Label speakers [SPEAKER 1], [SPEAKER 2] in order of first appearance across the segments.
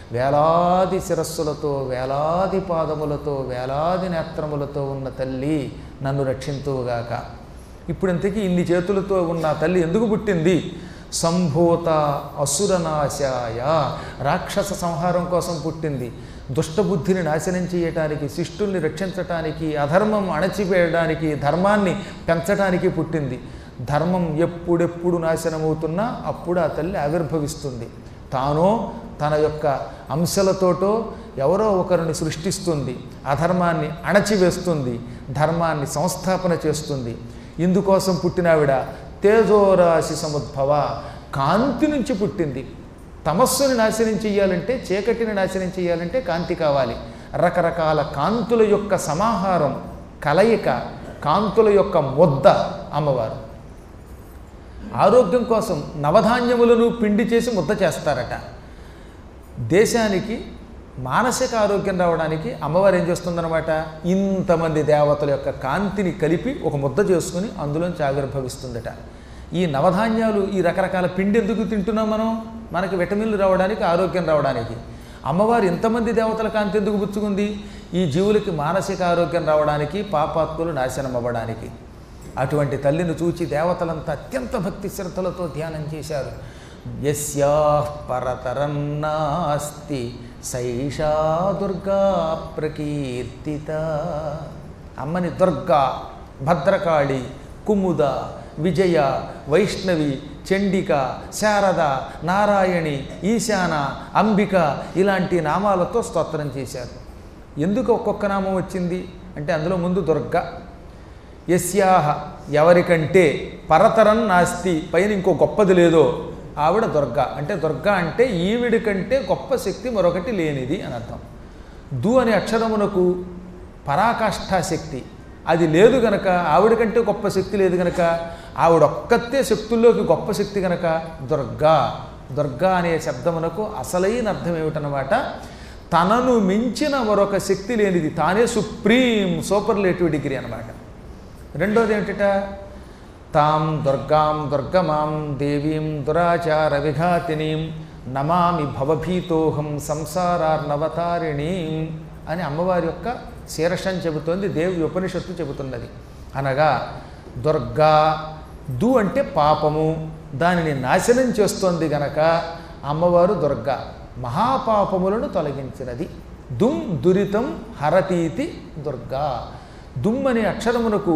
[SPEAKER 1] వేలాది శిరస్సులతో వేలాది పాదములతో వేలాది నేత్రములతో ఉన్న తల్లి నన్ను రక్షింతువుగాక ఇప్పుడు ఇంతకీ ఇన్ని చేతులతో ఉన్న తల్లి ఎందుకు పుట్టింది సంభూత అసురనాశాయ రాక్షస సంహారం కోసం పుట్టింది దుష్టబుద్ధిని నాశనం చేయటానికి శిష్టుల్ని రక్షించటానికి అధర్మం అణచివేయడానికి ధర్మాన్ని పెంచడానికి పుట్టింది ధర్మం ఎప్పుడెప్పుడు నాశనమవుతున్నా అప్పుడు ఆ తల్లి ఆవిర్భవిస్తుంది తానో తన యొక్క అంశలతోటో ఎవరో ఒకరిని సృష్టిస్తుంది అధర్మాన్ని అణచివేస్తుంది ధర్మాన్ని సంస్థాపన చేస్తుంది ఇందుకోసం పుట్టినావిడ తేజోరాశి సముద్భవ కాంతి నుంచి పుట్టింది తమస్సుని నాశనం చేయాలంటే చీకటిని నాశనం చేయాలంటే కాంతి కావాలి రకరకాల కాంతుల యొక్క సమాహారం కలయిక కాంతుల యొక్క ముద్ద అమ్మవారు ఆరోగ్యం కోసం నవధాన్యములను పిండి చేసి ముద్ద చేస్తారట దేశానికి మానసిక ఆరోగ్యం రావడానికి అమ్మవారు ఏం చేస్తుందన్నమాట ఇంతమంది దేవతల యొక్క కాంతిని కలిపి ఒక ముద్ద చేసుకుని అందులోంచి ఆవిర్భవిస్తుందట ఈ నవధాన్యాలు ఈ రకరకాల పిండి ఎందుకు తింటున్నాం మనం మనకి విటమిన్లు రావడానికి ఆరోగ్యం రావడానికి అమ్మవారు ఇంతమంది దేవతల కాంతి ఎందుకు పుచ్చుకుంది ఈ జీవులకి మానసిక ఆరోగ్యం రావడానికి పాపాత్ములు నాశనం అవ్వడానికి అటువంటి తల్లిని చూచి దేవతలంతా అత్యంత భక్తి శ్రద్ధలతో ధ్యానం చేశారు యస్యా పరతరం నాస్తి సైషా దుర్గా ప్రకీర్తిత అమ్మని దుర్గా భద్రకాళి కుముద విజయ వైష్ణవి చండిక శారద నారాయణి ఈశాన అంబిక ఇలాంటి నామాలతో స్తోత్రం చేశారు ఎందుకు ఒక్కొక్క నామం వచ్చింది అంటే అందులో ముందు దుర్గ యస్యాహ ఎవరికంటే పరతరం నాస్తి పైన ఇంకో గొప్పది లేదో ఆవిడ దుర్గ అంటే దుర్గ అంటే ఈవిడి కంటే గొప్ప శక్తి మరొకటి లేనిది అని అర్థం దు అనే అక్షరమునకు పరాకాష్ఠా శక్తి అది లేదు గనక ఆవిడ కంటే గొప్ప శక్తి లేదు గనక ఆవిడ ఒక్కతే శక్తుల్లోకి గొప్ప శక్తి గనక దుర్గా దుర్గా అనే శబ్దమునకు అసలైన అర్థం ఏమిటనమాట తనను మించిన మరొక శక్తి లేనిది తానే సుప్రీం సూపర్లేటివ్ డిగ్రీ అనమాట రెండోది ఏమిటట తాం దుర్గాం దుర్గమాం దేవీం దురాచార విఘాతినీం నమామి భవభీతోహం సంసారార్ణవతారిణీం అని అమ్మవారి యొక్క శీర్షం చెబుతోంది దేవి ఉపనిషత్తు చెబుతున్నది అనగా దుర్గా దు అంటే పాపము దానిని నాశనం చేస్తోంది గనక అమ్మవారు దుర్గా మహాపాపములను తొలగించినది దుమ్ దురితం హరతీతి దుర్గా దుమ్ అనే అక్షరమునకు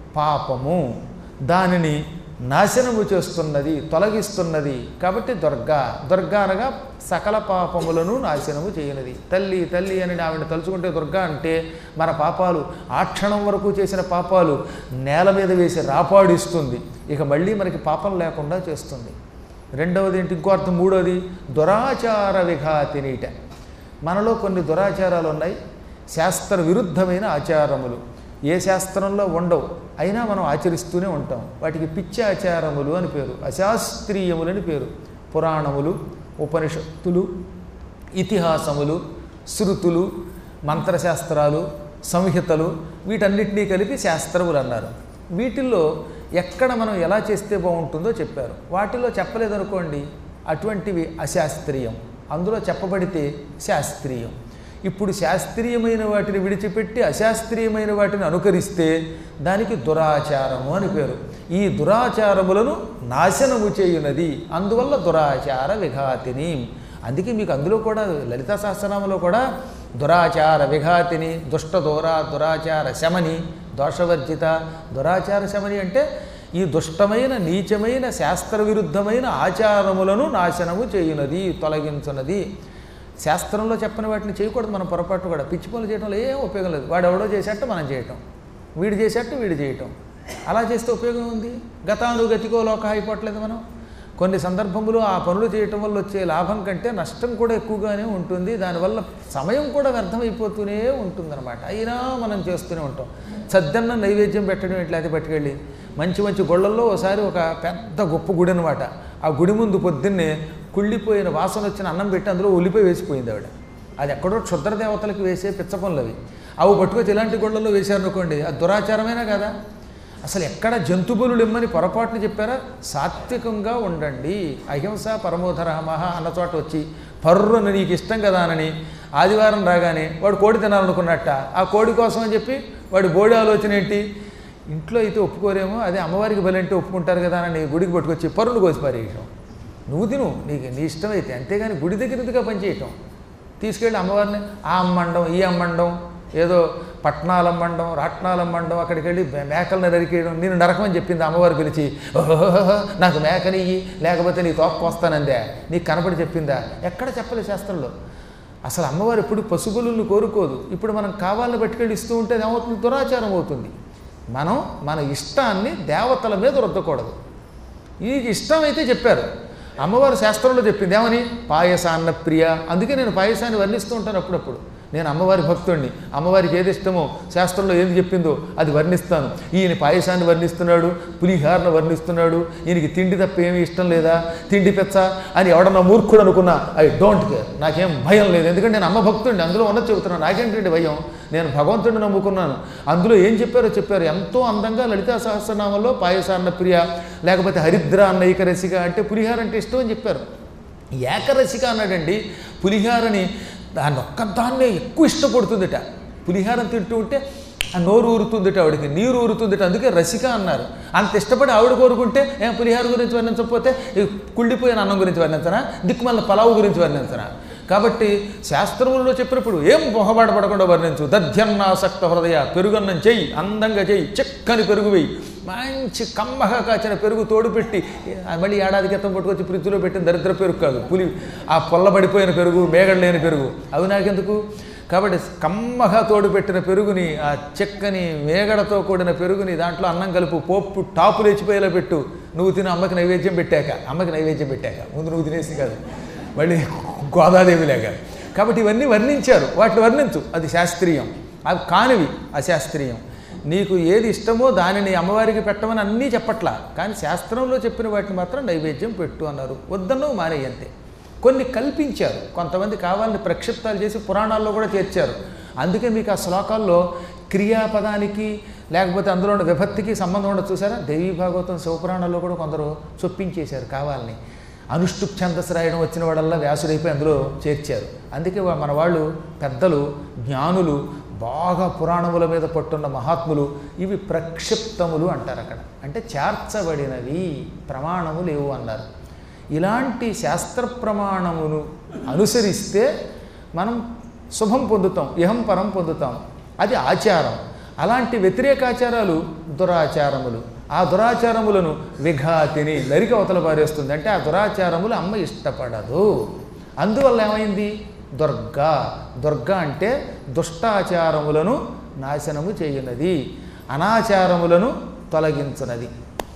[SPEAKER 1] పాపము దానిని నాశనము చేస్తున్నది తొలగిస్తున్నది కాబట్టి దుర్గా దుర్గా అనగా సకల పాపములను నాశనము చేయనది తల్లి తల్లి అని ఆవిడ తలుచుకుంటే దుర్గా అంటే మన పాపాలు ఆ క్షణం వరకు చేసిన పాపాలు నేల మీద వేసి రాపాడిస్తుంది ఇక మళ్ళీ మనకి పాపం లేకుండా చేస్తుంది రెండవది ఏంటి ఇంకో అర్థం మూడవది దురాచార విఘాతినీట మనలో కొన్ని దురాచారాలు ఉన్నాయి శాస్త్ర విరుద్ధమైన ఆచారములు ఏ శాస్త్రంలో ఉండవు అయినా మనం ఆచరిస్తూనే ఉంటాం వాటికి పిచ్చి ఆచారములు అని పేరు అశాస్త్రీయములని పేరు పురాణములు ఉపనిషత్తులు ఇతిహాసములు శృతులు మంత్రశాస్త్రాలు సంహితలు వీటన్నిటినీ కలిపి శాస్త్రములు అన్నారు వీటిల్లో ఎక్కడ మనం ఎలా చేస్తే బాగుంటుందో చెప్పారు వాటిలో చెప్పలేదనుకోండి అటువంటివి అశాస్త్రీయం అందులో చెప్పబడితే శాస్త్రీయం ఇప్పుడు శాస్త్రీయమైన వాటిని విడిచిపెట్టి అశాస్త్రీయమైన వాటిని అనుకరిస్తే దానికి దురాచారము అని పేరు ఈ దురాచారములను నాశనము చేయునది అందువల్ల దురాచార విఘాతిని అందుకే మీకు అందులో కూడా లలిత సహస్రనామంలో కూడా దురాచార విఘాతిని దుష్ట దూర దురాచార శమని దోషవర్జిత దురాచార శమని అంటే ఈ దుష్టమైన నీచమైన శాస్త్ర విరుద్ధమైన ఆచారములను నాశనము చేయునది తొలగించున్నది శాస్త్రంలో చెప్పని వాటిని చేయకూడదు మనం పొరపాటు కూడా పిచ్చి పనులు చేయడంలో ఏం ఉపయోగం లేదు వాడు ఎవడో చేసేట్టు మనం చేయటం వీడు చేసేట్టు వీడు చేయటం అలా చేస్తే ఉపయోగం ఉంది గతానుగతికో లోక అయిపోవట్లేదు మనం కొన్ని సందర్భములు ఆ పనులు చేయటం వల్ల వచ్చే లాభం కంటే నష్టం కూడా ఎక్కువగానే ఉంటుంది దానివల్ల సమయం కూడా వ్యర్థమైపోతూనే ఉంటుందన్నమాట అయినా మనం చేస్తూనే ఉంటాం సద్దన్న నైవేద్యం పెట్టడం ఎట్లయితే పట్టుకెళ్ళి మంచి మంచి గుళ్ళల్లో ఒకసారి ఒక పెద్ద గొప్ప గుడి అనమాట ఆ గుడి ముందు పొద్దున్నే కుళ్ళిపోయిన వాసన వచ్చిన అన్నం పెట్టి అందులో ఉల్లిపోయి వేసిపోయింది ఆవిడ అది ఎక్కడో క్షుద్ర దేవతలకు వేసే పిచ్చ పనులు అవి అవి పట్టుకొచ్చి ఇలాంటి గుళ్ళల్లో వేశారనుకోండి అది దురాచారమేనా కదా అసలు ఎక్కడ జంతుబులు ఇమ్మని పొరపాటున చెప్పారా సాత్వికంగా ఉండండి అహింస పరమోధర మహా అన్న చోట వచ్చి పర్రున నీకు ఇష్టం కదా అని ఆదివారం రాగానే వాడు కోడి తినాలనుకున్నట్ట ఆ కోడి కోసం అని చెప్పి వాడి బోడి ఆలోచన ఏంటి ఇంట్లో అయితే ఒప్పుకోరేమో అదే అమ్మవారికి బలంటే ఒప్పుకుంటారు కదా అని గుడికి పట్టుకొచ్చి పరును కోసి పారేయటం నువ్వు తిను నీకు నీ ఇష్టమైతే అంతేగాని గుడి దగ్గర ఎందుగా పనిచేయటం తీసుకెళ్ళి అమ్మవారిని ఆ అమ్మండం ఈ అమ్మండం ఏదో పట్నాలు అమ్మండం రాట్నాలు అమ్మండం అక్కడికి వెళ్ళి మే- మేకలను నరికేయడం నేను నరకమని చెప్పింది అమ్మవారు పిలిచి ఓహో నాకు మేకని ఇయ్యి లేకపోతే నీ తోక కోస్తానందే నీకు కనపడి చెప్పిందా ఎక్కడ చెప్పలేదు శాస్త్రంలో అసలు అమ్మవారు ఎప్పుడు పశుబులను కోరుకోదు ఇప్పుడు మనం కావాలని పట్టుకెళ్ళి ఇస్తూ ఉంటే అది ఏమవుతుంది దురాచారం అవుతుంది మనం మన ఇష్టాన్ని దేవతల మీద రుద్దకూడదు నీకు ఇష్టమైతే చెప్పారు అమ్మవారు శాస్త్రంలో చెప్పింది ఏమని పాయసాన్న ప్రియ అందుకే నేను పాయసాన్ని వర్ణిస్తూ ఉంటాను అప్పుడప్పుడు నేను అమ్మవారి భక్తుడిని అమ్మవారికి ఏది ఇష్టమో శాస్త్రంలో ఏది చెప్పిందో అది వర్ణిస్తాను ఈయన పాయసాన్ని వర్ణిస్తున్నాడు పులిహారను వర్ణిస్తున్నాడు ఈయనకి తిండి తప్ప ఏమీ ఇష్టం లేదా తిండి పెచ్చ అని ఎవడన్నా మూర్ఖుడు అనుకున్నా ఐ డోంట్ కేర్ నాకేం భయం లేదు ఎందుకంటే నేను అమ్మ భక్తుడిని అందులో ఉన్నది చెబుతున్నాను నాకేంటండి భయం నేను భగవంతుడిని నమ్ముకున్నాను అందులో ఏం చెప్పారో చెప్పారు ఎంతో అందంగా లలితా సహస్రనామంలో పాయసాన్న ప్రియ లేకపోతే హరిద్ర అన్న ఏకరసిక అంటే పులిహార అంటే ఇష్టం అని చెప్పారు ఏకరసిక అన్నాడండి పులిహారని దాన్ని ఒక్కదాన్నే ఎక్కువ ఇష్టపడుతుందిట పులిహారం తింటూ ఉంటే ఆ నోరు ఊరుతుందిట ఆవిడకి నీరు ఊరుతుందిట అందుకే రసిక అన్నారు అంత ఇష్టపడి ఆవిడ కోరుకుంటే ఏం పులిహార గురించి వర్ణించకపోతే ఈ కుళ్ళిపోయిన అన్నం గురించి వర్ణించనా దిక్కుమల్ల పలావు గురించి వర్ణించనా కాబట్టి శాస్త్రములలో చెప్పినప్పుడు ఏం మొహబాట పడకుండా వర్ణించు దధ్యన్నాసక్త హృదయ పెరుగన్నం చెయ్యి అందంగా చెయ్యి చిక్కని పెరుగు వెయ్యి మంచి కమ్మగా కాచిన పెరుగు తోడు పెట్టి ఆ మళ్ళీ ఏడాది క్రితం పట్టుకొచ్చి ఫ్రిడ్జ్లో పెట్టిన దరిద్ర పెరుగు కాదు పులి ఆ పొల్లబడిపోయిన పెరుగు మేగడ లేని పెరుగు అవి నాకెందుకు కాబట్టి కమ్మగా తోడు పెట్టిన పెరుగుని ఆ చెక్కని మేగడతో కూడిన పెరుగుని దాంట్లో అన్నం కలుపు పోపు టాపు లేచిపోయేలా పెట్టు నువ్వు తిని అమ్మకి నైవేద్యం పెట్టాక అమ్మకి నైవేద్యం పెట్టాక ముందు నువ్వు తినేసి కాదు మళ్ళీ గోదాదేవి లేక కాబట్టి ఇవన్నీ వర్ణించారు వాటిని వర్ణించు అది శాస్త్రీయం అవి కానివి అశాస్త్రీయం నీకు ఏది ఇష్టమో దానిని అమ్మవారికి పెట్టమని అన్నీ చెప్పట్లా కానీ శాస్త్రంలో చెప్పిన వాటిని మాత్రం నైవేద్యం పెట్టు అన్నారు వద్దన్నో మానేయి అంతే కొన్ని కల్పించారు కొంతమంది కావాలని ప్రక్షిప్తాలు చేసి పురాణాల్లో కూడా చేర్చారు అందుకే మీకు ఆ శ్లోకాల్లో క్రియాపదానికి లేకపోతే అందులో ఉన్న విభక్తికి సంబంధం ఉండదు చూసారా దేవీ భాగవతం శివపురాణాల్లో కూడా కొందరు చొప్పించేశారు కావాలని అనుష్టుప్ ఛందస్సు రాయడం వచ్చిన వాళ్ళల్లా వ్యాసుడైపోయి అందులో చేర్చారు అందుకే వా- మన వాళ్ళు పెద్దలు జ్ఞానులు బాగా పురాణముల మీద పట్టున్న మహాత్ములు ఇవి ప్రక్షిప్తములు అంటారు అక్కడ అంటే చేర్చబడినవి ప్రమాణము లేవు అన్నారు ఇలాంటి శాస్త్ర ప్రమాణమును అనుసరిస్తే మనం శుభం పొందుతాం ఇహం పరం పొందుతాం అది ఆచారం అలాంటి వ్యతిరేకాచారాలు దురాచారములు ఆ దురాచారములను విఘాతిని నరికి అవతల పారేస్తుంది అంటే ఆ దురాచారములు అమ్మ ఇష్టపడదు అందువల్ల ఏమైంది దుర్గా దుర్గా అంటే దుష్టాచారములను నాశనము చేయునది అనాచారములను తొలగించునది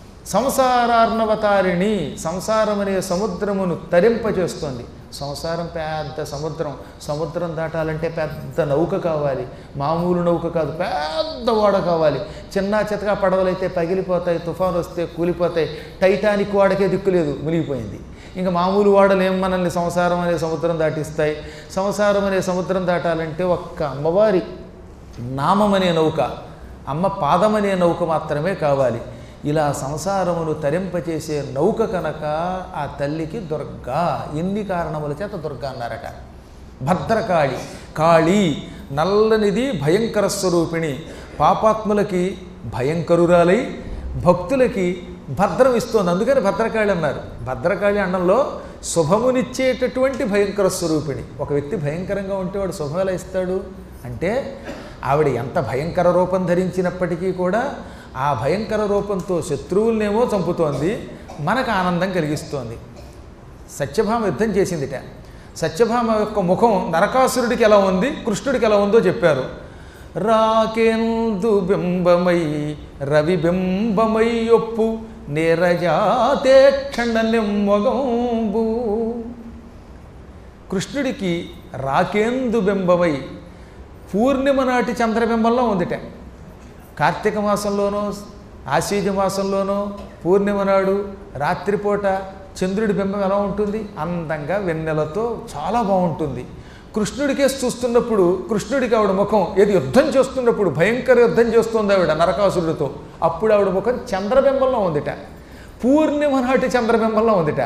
[SPEAKER 1] సంసారార్ణవతారిణి సంసారం అనే సముద్రమును తరింపచేస్తుంది సంసారం పెద్ద సముద్రం సముద్రం దాటాలంటే పెద్ద నౌక కావాలి మామూలు నౌక కాదు పెద్ద ఓడ కావాలి చిన్న చితకా పడవలైతే పగిలిపోతాయి తుఫాను వస్తే కూలిపోతాయి టైటానిక్ వాడకే దిక్కులేదు మునిగిపోయింది ఇంకా మామూలు వాడలు ఏం మనల్ని సంసారం అనే సముద్రం దాటిస్తాయి సంసారం అనే సముద్రం దాటాలంటే ఒక్క అమ్మవారి నామం అనే నౌక అమ్మ పాదం అనే నౌక మాత్రమే కావాలి ఇలా సంసారమును తరింపచేసే నౌక కనుక ఆ తల్లికి దుర్గా ఎన్ని కారణముల చేత దుర్గా అన్నారట భద్రకాళి కాళి నల్లనిది భయంకర స్వరూపిణి పాపాత్ములకి భయంకరురాలై భక్తులకి భద్రం ఇస్తోంది అందుకని భద్రకాళి అన్నారు భద్రకాళి అండంలో శుభమునిచ్చేటటువంటి భయంకర స్వరూపిణి ఒక వ్యక్తి భయంకరంగా ఉంటే వాడు శుభం ఎలా ఇస్తాడు అంటే ఆవిడ ఎంత భయంకర రూపం ధరించినప్పటికీ కూడా ఆ భయంకర రూపంతో శత్రువులనేమో చంపుతోంది మనకు ఆనందం కలిగిస్తోంది సత్యభామ యుద్ధం చేసిందిట సత్యభామ యొక్క ముఖం నరకాసురుడికి ఎలా ఉంది కృష్ణుడికి ఎలా ఉందో చెప్పారు రాకేందు బింబమై రవి బింబమై ఒప్పు నేరజాతే క్షణనిమ్మొగంబు కృష్ణుడికి రాకేందు బింబమై పూర్ణిమ నాటి చంద్రబింబంలో ఉందిట కార్తీక మాసంలోనో ఆశ్వీజ మాసంలోనో పూర్ణిమ నాడు రాత్రిపూట చంద్రుడి బింబం ఎలా ఉంటుంది అందంగా వెన్నెలతో చాలా బాగుంటుంది కృష్ణుడికేసి చూస్తున్నప్పుడు కృష్ణుడికి ఆవిడ ముఖం ఏది యుద్ధం చేస్తున్నప్పుడు భయంకర యుద్ధం చేస్తుంది ఆవిడ నరకాసురుడితో అప్పుడు ఆవిడ ముఖం చంద్రబింబంలో ఉందిట పూర్ణిమ నాటి చంద్రబింబంలో ఉందిట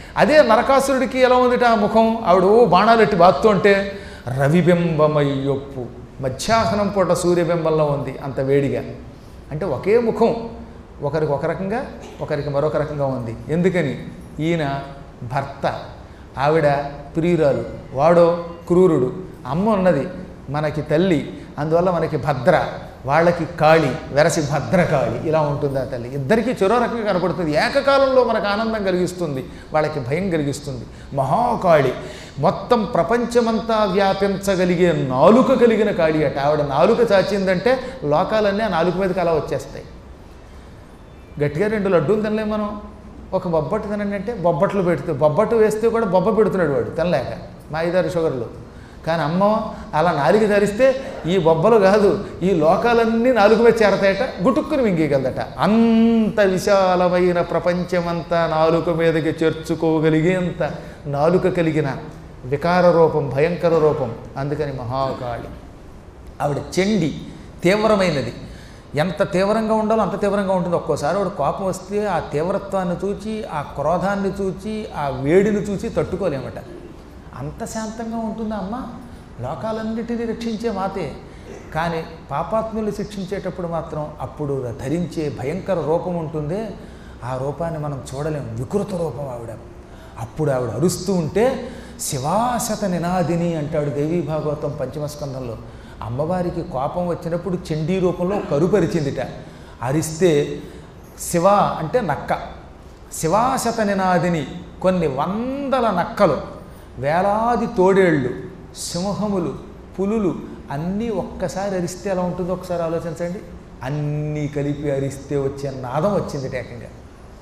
[SPEAKER 1] అదే నరకాసురుడికి ఎలా ఉందిట ఆ ముఖం ఆవిడ ఓ బాణాలు ఎట్టి బాత్తుంటే రవిబింబమయ్యొప్పు మధ్యాహ్నం పూట సూర్యబింబంలో ఉంది అంత వేడిగా అంటే ఒకే ముఖం ఒకరికి ఒక రకంగా ఒకరికి మరొక రకంగా ఉంది ఎందుకని ఈయన భర్త ఆవిడ ప్రియురాలు వాడో క్రూరుడు అమ్మ ఉన్నది మనకి తల్లి అందువల్ల మనకి భద్ర వాళ్ళకి కాళి వెరసి భద్రకాళి ఇలా ఉంటుంది ఆ తల్లి ఇద్దరికీ చెరో రకంగా కనపడుతుంది ఏకకాలంలో మనకు ఆనందం కలిగిస్తుంది వాళ్ళకి భయం కలిగిస్తుంది మహాకాళి మొత్తం ప్రపంచమంతా వ్యాపించగలిగే నాలుక కలిగిన కాళి అట ఆవిడ నాలుక చాచిందంటే లోకాలన్నీ ఆ నాలుక మీదకి అలా వచ్చేస్తాయి గట్టిగా రెండు లడ్డూలు తినలేం మనం ఒక బొబ్బట్టు తినండి అంటే బొబ్బట్లు పెడుతూ బొబ్బట్టు వేస్తే కూడా బొబ్బ పెడుతున్నాడు వాడు తినలేక మా ఐదారు షుగర్లు కానీ అమ్మ అలా నాలుగు ధరిస్తే ఈ బొబ్బలు కాదు ఈ లోకాలన్నీ నాలుగు మీద చేరతాయట గుటుక్కుని మింగేయగలదట అంత విశాలమైన ప్రపంచమంతా నాలుక మీదకి చేర్చుకోగలిగేంత నాలుక కలిగిన వికార రూపం భయంకర రూపం అందుకని మహాకాళి ఆవిడ చెండి తీవ్రమైనది ఎంత తీవ్రంగా ఉండాలో అంత తీవ్రంగా ఉంటుంది ఒక్కోసారి ఆవిడ కోపం వస్తే ఆ తీవ్రత్వాన్ని చూచి ఆ క్రోధాన్ని చూచి ఆ వేడిని చూచి తట్టుకోలేమట అంత శాంతంగా ఉంటుందా అమ్మ లోకాలన్నిటినీ రక్షించే మాతే కానీ పాపాత్ములు శిక్షించేటప్పుడు మాత్రం అప్పుడు ధరించే భయంకర రూపం ఉంటుందే ఆ రూపాన్ని మనం చూడలేం వికృత రూపం ఆవిడ అప్పుడు ఆవిడ అరుస్తూ ఉంటే శివాశత నినాదిని అంటాడు దేవీ భాగవతం పంచమస్కంధంలో అమ్మవారికి కోపం వచ్చినప్పుడు చండీ రూపంలో కరుపరిచిందిట అరిస్తే శివ అంటే నక్క శివాశత నినాదిని కొన్ని వందల నక్కలు వేలాది తోడేళ్ళు సింహములు పులులు అన్నీ ఒక్కసారి అరిస్తే ఎలా ఉంటుందో ఒకసారి ఆలోచించండి అన్నీ కలిపి అరిస్తే వచ్చే నాదం వచ్చింది ఏకంగా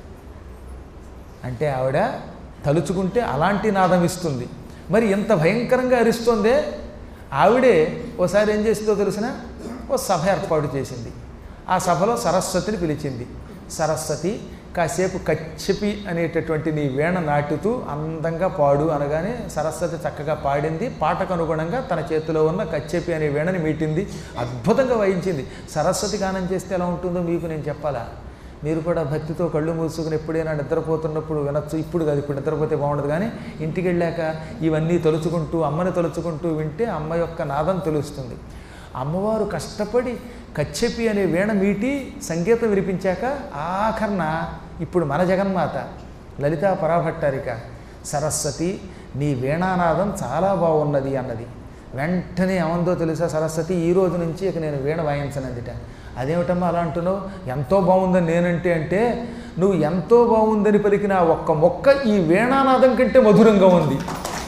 [SPEAKER 1] అంటే ఆవిడ తలుచుకుంటే అలాంటి నాదం ఇస్తుంది మరి ఎంత భయంకరంగా అరిస్తుందే ఆవిడే ఓసారి ఏం చేసిందో తెలిసిన ఓ సభ ఏర్పాటు చేసింది ఆ సభలో సరస్వతిని పిలిచింది సరస్వతి కాసేపు కచ్చపి అనేటటువంటి నీ వీణ నాటుతూ అందంగా పాడు అనగానే సరస్వతి చక్కగా పాడింది పాటకు అనుగుణంగా తన చేతిలో ఉన్న కచ్చెపి అనే వీణని మీటింది అద్భుతంగా వాయించింది సరస్వతి గానం చేస్తే ఎలా ఉంటుందో మీకు నేను చెప్పాలా మీరు కూడా భక్తితో కళ్ళు మూసుకుని ఎప్పుడైనా నిద్రపోతున్నప్పుడు వినొచ్చు ఇప్పుడు కాదు ఇప్పుడు నిద్రపోతే బాగుండదు కానీ ఇంటికి వెళ్ళాక ఇవన్నీ తలుచుకుంటూ అమ్మని తలుచుకుంటూ వింటే అమ్మ యొక్క నాదం తెలుస్తుంది అమ్మవారు కష్టపడి కచ్చెపి అనే వీణ మీటి సంగీతం వినిపించాక ఆఖరణ ఇప్పుడు మన జగన్మాత లలితా పరాభట్టారిక సరస్వతి నీ వీణానాదం చాలా బాగున్నది అన్నది వెంటనే ఏమందో తెలుసా సరస్వతి ఈ రోజు నుంచి ఇక నేను వీణ వాయించనందిట అదేమిటమ్మా అలా అంటున్నావు ఎంతో బాగుందని నేనంటే అంటే నువ్వు ఎంతో బాగుందని పలికిన ఆ ఒక్క మొక్క ఈ వీణానాదం కంటే మధురంగా ఉంది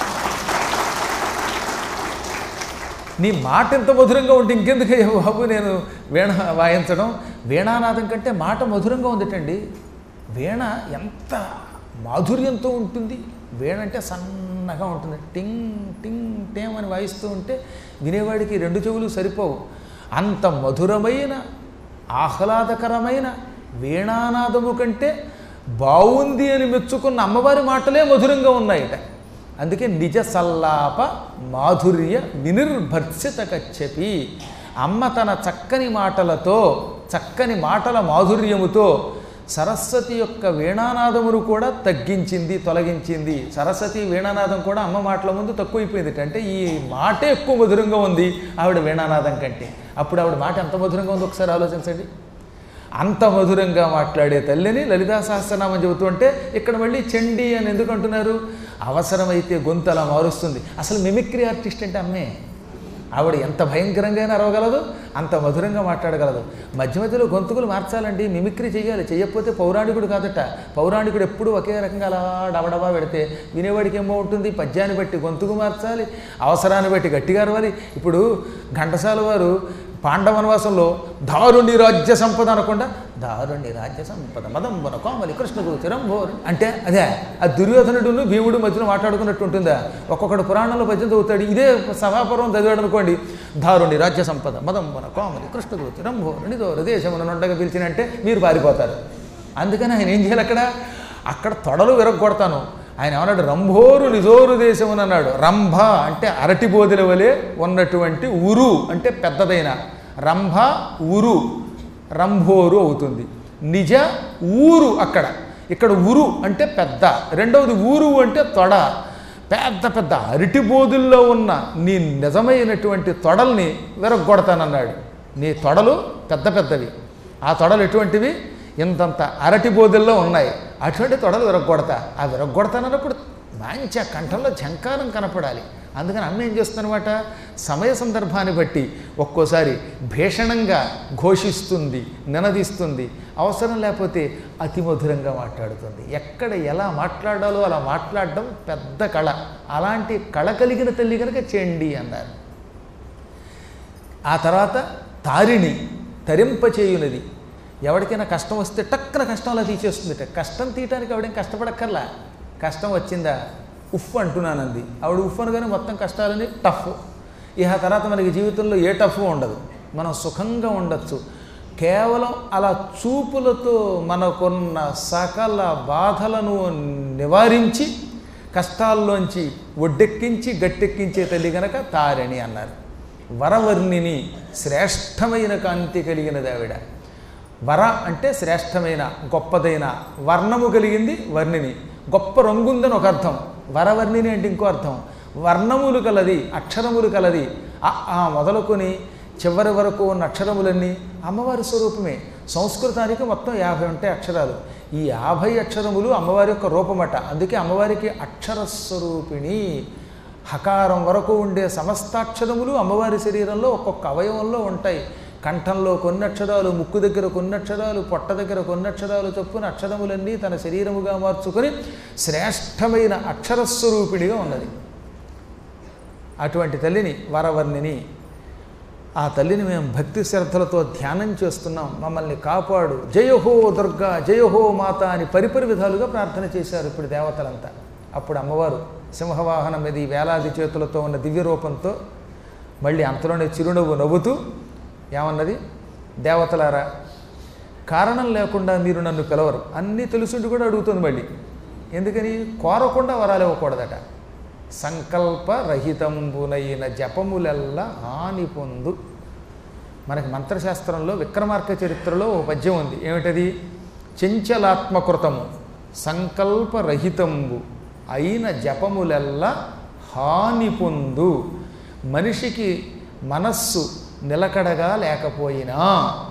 [SPEAKER 1] నీ మాట ఎంత మధురంగా ఉంటే ఇంకెందుకు బాబు నేను వీణ వాయించడం వీణానాదం కంటే మాట మధురంగా ఉందటండి వీణ ఎంత మాధుర్యంతో ఉంటుంది వీణ అంటే సన్నగా ఉంటుంది టింగ్ టింగ్ టేమ్ అని వాయిస్తూ ఉంటే వినేవాడికి రెండు చెవులు సరిపోవు అంత మధురమైన ఆహ్లాదకరమైన వీణానాదము కంటే బాగుంది అని మెచ్చుకున్న అమ్మవారి మాటలే మధురంగా ఉన్నాయట అందుకే నిజ సల్లాప మాధుర్య వినిర్భర్సిత కచ్చపి అమ్మ తన చక్కని మాటలతో చక్కని మాటల మాధుర్యముతో సరస్వతి యొక్క వీణానాదమును కూడా తగ్గించింది తొలగించింది సరస్వతి వీణానాదం కూడా అమ్మ మాటల ముందు తక్కువైపోయింది అంటే ఈ మాటే ఎక్కువ మధురంగా ఉంది ఆవిడ వీణానాదం కంటే అప్పుడు ఆవిడ మాట ఎంత మధురంగా ఉంది ఒకసారి ఆలోచించండి అంత మధురంగా మాట్లాడే తల్లిని లలితా సహస్రనామం చెబుతుంటే ఇక్కడ మళ్ళీ చండి అని ఎందుకు అంటున్నారు అవసరమైతే గొంతు అలా మారుస్తుంది అసలు మిమిక్రీ ఆర్టిస్ట్ అంటే అమ్మే ఆవిడ ఎంత భయంకరంగా అయినా అరవగలదు అంత మధురంగా మాట్లాడగలదు మధ్య మధ్యలో గొంతుకులు మార్చాలండి మిమిక్రీ చేయాలి చేయకపోతే పౌరాణికుడు కాదట పౌరాణికుడు ఎప్పుడూ ఒకే రకంగా అలా డబడబా పెడితే వినేవాడికి ఏమో ఉంటుంది పద్యాన్ని బట్టి గొంతుకు మార్చాలి అవసరాన్ని బట్టి గట్టిగా అరవాలి ఇప్పుడు ఘంటసాల వారు పాండవ వనవాసంలో దారుణి రాజ్య సంపద అనకుండా దారుణి రాజ్య సంపద మదంబన కోమలి కృష్ణకు చిరంభోరు అంటే అదే ఆ దుర్యోధనుడును భీముడు మధ్యలో మాట్లాడుకున్నట్టు ఉంటుందా ఒక్కొక్కడు పురాణంలో పద్యం చదువుతాడు ఇదే సభాపర్వం చదివాడు అనుకోండి దారుణి రాజ్య సంపద మదంబన కోమలి కృష్ణకు చిరంభోరు నిదోరు దేశమున నొండగా పిలిచినంటే మీరు పారిపోతారు అందుకని ఆయన ఏం చేయాలి అక్కడ అక్కడ తొడలు విరగొడతాను ఆయన ఏమన్నాడు రంభోరు నిజోరు దేశమున అన్నాడు రంభ అంటే అరటి బోధెల వలె ఉన్నటువంటి ఉరు అంటే పెద్దదైన రంభ ఉరు రంభోరు అవుతుంది నిజ ఊరు అక్కడ ఇక్కడ ఉరు అంటే పెద్ద రెండవది ఊరు అంటే తొడ పెద్ద పెద్ద అరటి బోధుల్లో ఉన్న నీ నిజమైనటువంటి తొడల్ని విరగొడతానన్నాడు నీ తొడలు పెద్ద పెద్దవి ఆ తొడలు ఎటువంటివి ఇంతంత అరటి బోధుల్లో ఉన్నాయి అటువంటి తొడలు విరగొడతా ఆ విరగొడతానన్నప్పుడు మంచి ఆ కంఠంలో ఝంకారం కనపడాలి అందుకని అమ్మ ఏం చేస్తుందన్నమాట సమయ సందర్భాన్ని బట్టి ఒక్కోసారి భీషణంగా ఘోషిస్తుంది నినదిస్తుంది అవసరం లేకపోతే అతి మధురంగా మాట్లాడుతుంది ఎక్కడ ఎలా మాట్లాడాలో అలా మాట్లాడడం పెద్ద కళ అలాంటి కళ కలిగిన తల్లి కనుక చేయండి అన్నారు ఆ తర్వాత తారిణి తరింపచేయునది ఎవరికైనా కష్టం వస్తే టక్కున కష్టంలా తీసేస్తుంది కష్టం తీయటానికి ఆవిడేం కష్టపడక్కర్లా కష్టం వచ్చిందా ఉఫ్ అంటున్నానంది ఆవిడ ఉఫ్ అనగానే మొత్తం కష్టాలని టఫ్ ఇక తర్వాత మనకి జీవితంలో ఏ టఫ్ ఉండదు మనం సుఖంగా ఉండొచ్చు కేవలం అలా చూపులతో మనకున్న సకల బాధలను నివారించి కష్టాల్లోంచి ఒడ్డెక్కించి గట్టెక్కించే తల్లి గనక తారిణి అన్నారు వరవర్ణిని శ్రేష్టమైన కాంతి కలిగినది ఆవిడ వర అంటే శ్రేష్టమైన గొప్పదైన వర్ణము కలిగింది వర్ణిని గొప్ప రంగుందని ఒక అర్థం వరవర్ణిని అంటే ఇంకో అర్థం వర్ణములు కలది అక్షరములు కలది ఆ ఆ మొదలుకొని చివరి వరకు ఉన్న అక్షరములన్నీ అమ్మవారి స్వరూపమే సంస్కృతానికి మొత్తం యాభై ఉంటాయి అక్షరాలు ఈ యాభై అక్షరములు అమ్మవారి యొక్క రూపమట అందుకే అమ్మవారికి అక్షర స్వరూపిణి హకారం వరకు ఉండే సమస్తాక్షరములు అమ్మవారి శరీరంలో ఒక్కొక్క అవయవంలో ఉంటాయి కంఠంలో కొన్ని అక్షరాలు ముక్కు దగ్గర కొన్ని అక్షరాలు పొట్ట దగ్గర కొన్ని అక్షరాలు చొప్పున అక్షరములన్నీ తన శరీరముగా మార్చుకొని శ్రేష్టమైన అక్షరస్వరూపిణిగా ఉన్నది అటువంటి తల్లిని వరవర్ణిని ఆ తల్లిని మేము భక్తి శ్రద్ధలతో ధ్యానం చేస్తున్నాం మమ్మల్ని కాపాడు జయహో దుర్గా జయహో మాత అని పరిపరి విధాలుగా ప్రార్థన చేశారు ఇప్పుడు దేవతలంతా అప్పుడు అమ్మవారు సింహవాహనం మీద ఈ వేలాది చేతులతో ఉన్న దివ్య రూపంతో మళ్ళీ అంతలోనే చిరునవ్వు నవ్వుతూ ఏమన్నది దేవతలారా కారణం లేకుండా మీరు నన్ను పిలవరు అన్నీ తెలుసుండి కూడా అడుగుతుంది మళ్ళీ ఎందుకని కోరకుండా వరాలు ఇవ్వకూడదట సంకల్పరహితంబునైన జపములెల్లా హాని పొందు మనకి మంత్రశాస్త్రంలో విక్రమార్క చరిత్రలో ఒక పద్యం ఉంది ఏమిటది చెంచలాత్మకృతము సంకల్పరహితంబు అయిన జపములెల్లా హాని పొందు మనిషికి మనస్సు నిలకడగా లేకపోయినా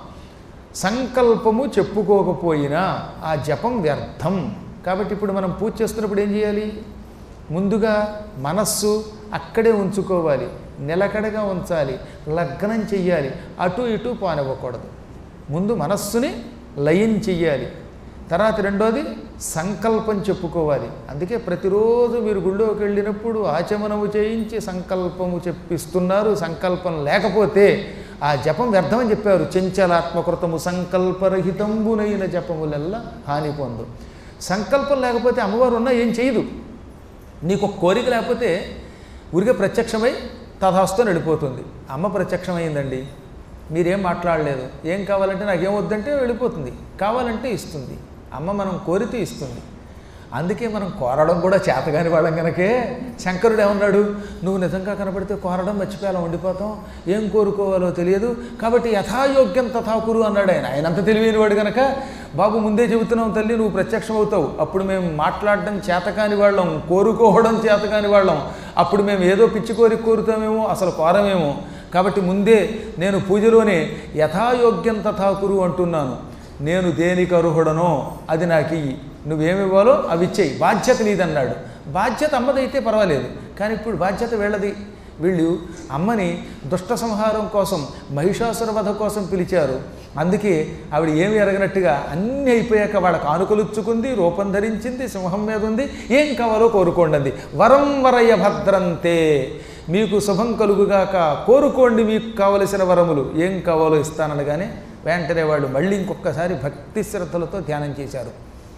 [SPEAKER 1] సంకల్పము చెప్పుకోకపోయినా ఆ జపం వ్యర్థం కాబట్టి ఇప్పుడు మనం పూజ చేస్తున్నప్పుడు ఏం చేయాలి ముందుగా మనస్సు అక్కడే ఉంచుకోవాలి నిలకడగా ఉంచాలి లగ్నం చెయ్యాలి అటు ఇటు పానివ్వకూడదు ముందు మనస్సుని లయం చెయ్యాలి తర్వాత రెండోది సంకల్పం చెప్పుకోవాలి అందుకే ప్రతిరోజు మీరు గుళ్ళోకి వెళ్ళినప్పుడు ఆచమనము చేయించి సంకల్పము చెప్పిస్తున్నారు సంకల్పం లేకపోతే ఆ జపం వ్యర్థమని చెప్పారు చెంచలాత్మకృతము సంకల్పరహితంబునైన జపములల్లా హాని పొందు సంకల్పం లేకపోతే అమ్మవారు ఉన్నా ఏం చేయదు నీకు ఒక కోరిక లేకపోతే ఊరికే ప్రత్యక్షమై తథాస్తు వెళ్ళిపోతుంది అమ్మ ప్రత్యక్షమైందండి మీరేం మాట్లాడలేదు ఏం కావాలంటే నాకేం వద్దంటే వెళ్ళిపోతుంది కావాలంటే ఇస్తుంది అమ్మ మనం కోరితే ఇస్తుంది అందుకే మనం కోరడం కూడా చేతగాని వాళ్ళం కనుకే శంకరుడు ఏమన్నాడు నువ్వు నిజంగా కనపడితే కోరడం మర్చిపోయాలో ఉండిపోతాం ఏం కోరుకోవాలో తెలియదు కాబట్టి యథాయోగ్యం తథాకురు అన్నాడు ఆయన ఆయన అంత తెలివైనవాడు కనుక బాబు ముందే చెబుతున్నాం తల్లి నువ్వు ప్రత్యక్షం అవుతావు అప్పుడు మేము మాట్లాడడం చేతకాని వాళ్ళం కోరుకోవడం చేతకాని వాళ్ళం అప్పుడు మేము ఏదో పిచ్చి కోరిక కోరుతామేమో అసలు కోరమేమో కాబట్టి ముందే నేను పూజలోనే యథాయోగ్యం తథాకురు అంటున్నాను నేను దేనికి అర్హుడనో అది నాకు ఇయ్యి నువ్వేమివ్వాలో అవి ఇచ్చేయి బాధ్యత నీదన్నాడు బాధ్యత అమ్మదైతే పర్వాలేదు కానీ ఇప్పుడు బాధ్యత వీళ్ళది వీళ్ళు అమ్మని దుష్ట సంహారం కోసం మహిషాసుర వధ కోసం పిలిచారు అందుకే ఆవిడ ఏమి ఎరగనట్టుగా అన్నీ అయిపోయాక వాళ్ళ కానుకలుచ్చుకుంది రూపం ధరించింది సింహం మీద ఉంది ఏం కావాలో కోరుకోండి వరం వరయ భద్రంతే మీకు శుభం కలుగుగాక కోరుకోండి మీకు కావలసిన వరములు ఏం కావాలో ఇస్తాననగానే వెంటనే వాళ్ళు మళ్ళీ ఇంకొకసారి భక్తి శ్రద్ధలతో ధ్యానం చేశారు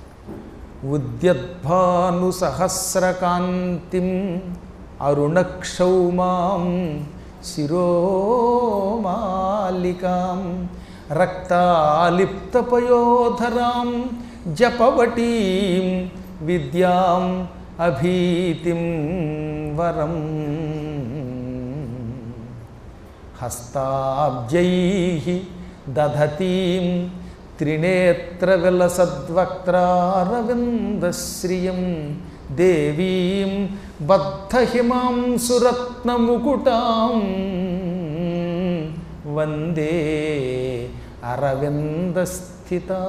[SPEAKER 1] ఉద్యద్భాను సహస్రకాంతిం అరుణక్షౌమాం శిరోమాలికాం రక్తాలిప్తపయోధరాం జపవటీం విద్యాం అభీతిం వరం హస్తాబ్జై దధతీం త్రినేత్ర విలసద్వక్త్రారవిందశ్రియం దేవీం బద్ధహిమాంసురత్నముకుటాం వందే అరవిందస్థితా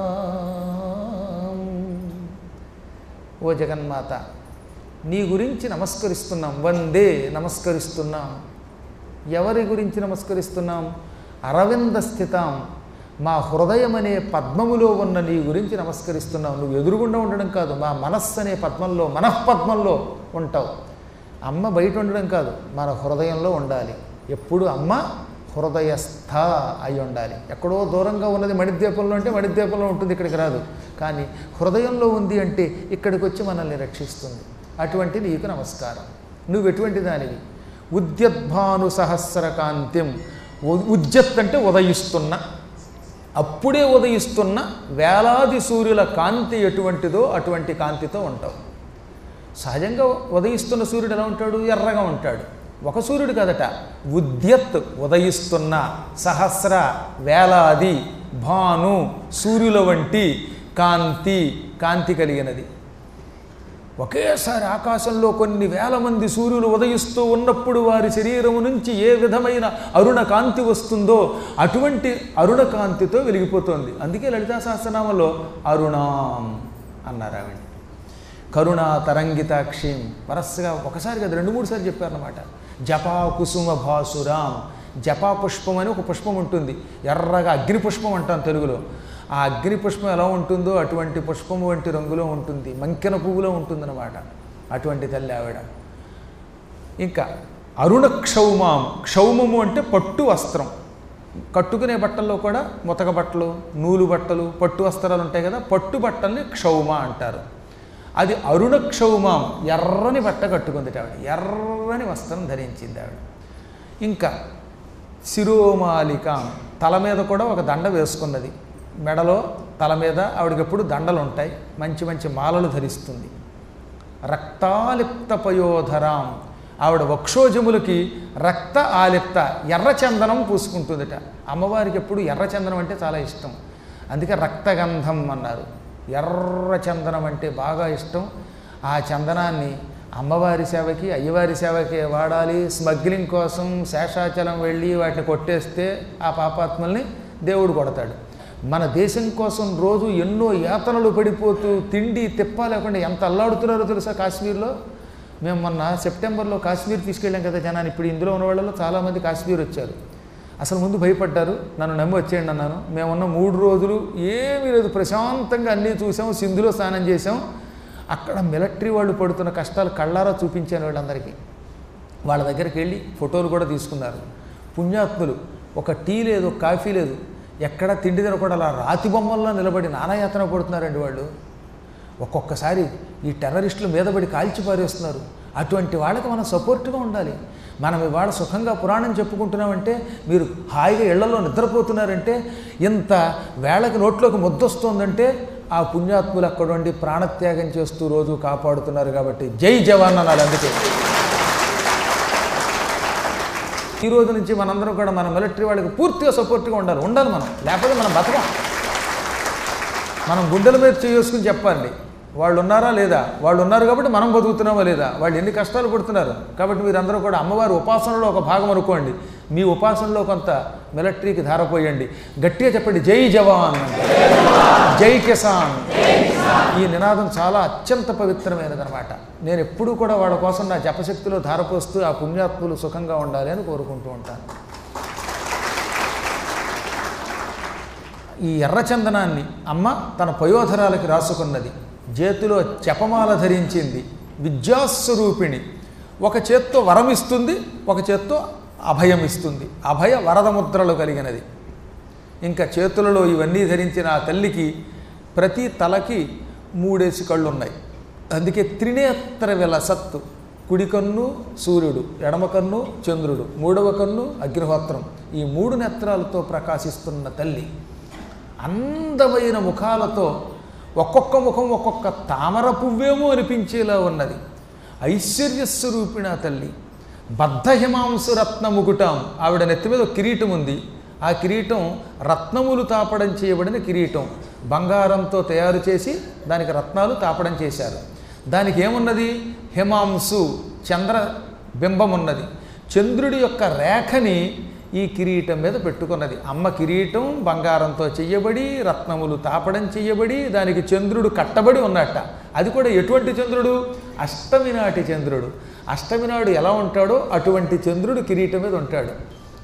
[SPEAKER 1] ఓ జగన్మాత నీ గురించి నమస్కరిస్తున్నాం వందే నమస్కరిస్తున్నాం ఎవరి గురించి నమస్కరిస్తున్నాం అరవింద స్థితాం మా హృదయం అనే పద్మములో ఉన్న నీ గురించి నమస్కరిస్తున్నావు నువ్వు ఎదురుగుండా ఉండడం కాదు మా మనస్సు అనే పద్మంలో మనఃపద్మంలో ఉంటావు అమ్మ బయట ఉండడం కాదు మన హృదయంలో ఉండాలి ఎప్పుడు అమ్మ హృదయస్థ అయి ఉండాలి ఎక్కడో దూరంగా ఉన్నది మణిద్వీపంలో అంటే మణిద్వీపంలో ఉంటుంది ఇక్కడికి రాదు కానీ హృదయంలో ఉంది అంటే ఇక్కడికి వచ్చి మనల్ని రక్షిస్తుంది అటువంటి నీకు నమస్కారం నువ్వు ఎటువంటి దానివి ఉద్యద్భాను సహస్ర కాంతిం ఉ- ఉద్యత్ అంటే ఉదయిస్తున్న అప్పుడే ఉదయిస్తున్న వేలాది సూర్యుల కాంతి ఎటువంటిదో అటువంటి కాంతితో ఉంటావు సహజంగా ఉదయిస్తున్న సూర్యుడు ఎలా ఉంటాడు ఎర్రగా ఉంటాడు ఒక సూర్యుడు కదట ఉద్యత్ ఉదయిస్తున్న సహస్ర వేలాది భాను సూర్యుల వంటి కాంతి కాంతి కలిగినది ఒకేసారి ఆకాశంలో కొన్ని వేల మంది సూర్యులు ఉదయిస్తూ ఉన్నప్పుడు వారి శరీరము నుంచి ఏ విధమైన అరుణ కాంతి వస్తుందో అటువంటి అరుణ కాంతితో వెలిగిపోతోంది అందుకే లలితా సహస్రనామంలో అరుణాం అన్నారు ఆవిడ కరుణా తరంగితాక్షిం వరసగా ఒకసారి కదా రెండు మూడు సార్లు చెప్పారన్నమాట జపా కుసుమ భాసురాం జపా పుష్పం అని ఒక పుష్పం ఉంటుంది ఎర్రగా అగ్ని పుష్పం అంటాం తెలుగులో ఆ అగ్ని పుష్పం ఎలా ఉంటుందో అటువంటి పుష్పం వంటి రంగులో ఉంటుంది మంకెన పువ్వులో ఉంటుందన్నమాట అటువంటి తల్లి ఆవిడ ఇంకా అరుణ క్షౌమాం క్షౌమము అంటే పట్టు వస్త్రం కట్టుకునే బట్టల్లో కూడా ముతక బట్టలు నూలు బట్టలు పట్టు వస్త్రాలు ఉంటాయి కదా పట్టు బట్టల్ని క్షౌమ అంటారు అది అరుణ క్షౌమాం ఎర్రని బట్ట కట్టుకుంది ఆవిడ ఎర్రని వస్త్రం ధరించింది ఆవిడ ఇంకా శిరోమాలికాం తల మీద కూడా ఒక దండ వేసుకున్నది మెడలో తల మీద ఆవిడకి ఎప్పుడు దండలు ఉంటాయి మంచి మంచి మాలలు ధరిస్తుంది రక్తాలిప్త పయోధరాం ఆవిడ వక్షోజములకి రక్త ఆలిప్త ఎర్రచందనం పూసుకుంటుందట అమ్మవారికి ఎప్పుడు ఎర్రచందనం అంటే చాలా ఇష్టం అందుకే రక్తగంధం అన్నారు ఎర్ర చందనం అంటే బాగా ఇష్టం ఆ చందనాన్ని అమ్మవారి సేవకి అయ్యవారి సేవకి వాడాలి స్మగ్లింగ్ కోసం శేషాచలం వెళ్ళి వాటిని కొట్టేస్తే ఆ పాపాత్మల్ని దేవుడు కొడతాడు మన దేశం కోసం రోజు ఎన్నో యాతనలు పడిపోతూ తిండి తిప్ప లేకుండా ఎంత అల్లాడుతున్నారో తెలుసా కాశ్మీర్లో మేము మొన్న సెప్టెంబర్లో కాశ్మీర్ తీసుకెళ్ళాం కదా జనాన్ని ఇప్పుడు ఇందులో ఉన్న వాళ్ళలో చాలామంది కాశ్మీర్ వచ్చారు అసలు ముందు భయపడ్డారు నన్ను నమ్మి వచ్చేయండి అన్నాను మేమున్న మూడు రోజులు ఏమీ లేదు ప్రశాంతంగా అన్నీ చూసాం సింధులో స్నానం చేసాం అక్కడ మిలిటరీ వాళ్ళు పడుతున్న కష్టాలు కళ్ళారా చూపించాను వీళ్ళందరికీ వాళ్ళ దగ్గరికి వెళ్ళి ఫోటోలు కూడా తీసుకున్నారు పుణ్యాత్ములు ఒక టీ లేదు ఒక కాఫీ లేదు ఎక్కడ తిండి తినకుండా అలా రాతి బొమ్మల్లో నిలబడి నానాయాతన పడుతున్నారండి వాళ్ళు ఒక్కొక్కసారి ఈ టెర్రరిస్టులు మీద పడి కాల్చి పారేస్తున్నారు అటువంటి వాళ్ళకి మనం సపోర్ట్గా ఉండాలి మనం ఇవాళ సుఖంగా పురాణం చెప్పుకుంటున్నామంటే మీరు హాయిగా ఇళ్లలో నిద్రపోతున్నారంటే ఇంత వేళకి నోట్లోకి ముద్దొస్తోందంటే ఆ పుణ్యాత్ములు అక్కడ ఉండి ప్రాణత్యాగం చేస్తూ రోజు కాపాడుతున్నారు కాబట్టి జై జవాన్ అనాలి అందుకే ఈ రోజు నుంచి మనందరం కూడా మన మిలిటరీ వాళ్ళకి పూర్తిగా సపోర్ట్గా ఉండాలి ఉండాలి మనం లేకపోతే మనం బతకం మనం గుండెల మీద చేసుకుని చెప్పాలి వాళ్ళు ఉన్నారా లేదా వాళ్ళు ఉన్నారు కాబట్టి మనం బతుకుతున్నామా లేదా వాళ్ళు ఎన్ని కష్టాలు పడుతున్నారు కాబట్టి మీరందరూ కూడా అమ్మవారి ఉపాసనలో ఒక భాగం అనుకోండి మీ ఉపాసనలో కొంత మిలిటరీకి ధారపోయండి గట్టిగా చెప్పండి జై జవాన్ జై కిసాన్ ఈ నినాదం చాలా అత్యంత పవిత్రమైనదనమాట నేను ఎప్పుడూ కూడా వాళ్ళ కోసం నా జపశక్తిలో ధారపోస్తూ ఆ పుణ్యాత్ములు సుఖంగా ఉండాలి అని కోరుకుంటూ ఉంటాను ఈ ఎర్రచందనాన్ని అమ్మ తన పయోధరాలకి రాసుకున్నది చేతిలో జపమాల ధరించింది విద్యాస్వరూపిణి ఒక చేత్తో వరం ఇస్తుంది ఒక చేత్తో అభయం ఇస్తుంది అభయ వరద ముద్రలు కలిగినది ఇంకా చేతులలో ఇవన్నీ ధరించిన ఆ తల్లికి ప్రతి తలకి మూడేసి కళ్ళు ఉన్నాయి అందుకే త్రినేత్ర విలసత్తు కుడి కన్ను సూర్యుడు ఎడమ కన్ను చంద్రుడు మూడవ కన్ను అగ్నిహోత్రం ఈ మూడు నేత్రాలతో ప్రకాశిస్తున్న తల్లి అందమైన ముఖాలతో ఒక్కొక్క ముఖం ఒక్కొక్క తామర పువ్వేమో అనిపించేలా ఉన్నది ఐశ్వర్యస్వరూపిణ తల్లి బద్ధహిమాంసు రత్న ముకుటాం ఆవిడ నెత్తి మీద ఒక కిరీటం ఉంది ఆ కిరీటం రత్నములు తాపడం చేయబడిన కిరీటం బంగారంతో తయారు చేసి దానికి రత్నాలు తాపడం చేశారు దానికి ఏమున్నది హిమాంసు చంద్ర బింబం ఉన్నది చంద్రుడి యొక్క రేఖని ఈ కిరీటం మీద పెట్టుకున్నది అమ్మ కిరీటం బంగారంతో చెయ్యబడి రత్నములు తాపడం చెయ్యబడి దానికి చంద్రుడు కట్టబడి ఉన్నట్ట అది కూడా ఎటువంటి చంద్రుడు అష్టమి నాటి చంద్రుడు అష్టమి నాడు ఎలా ఉంటాడో అటువంటి చంద్రుడు కిరీటం మీద ఉంటాడు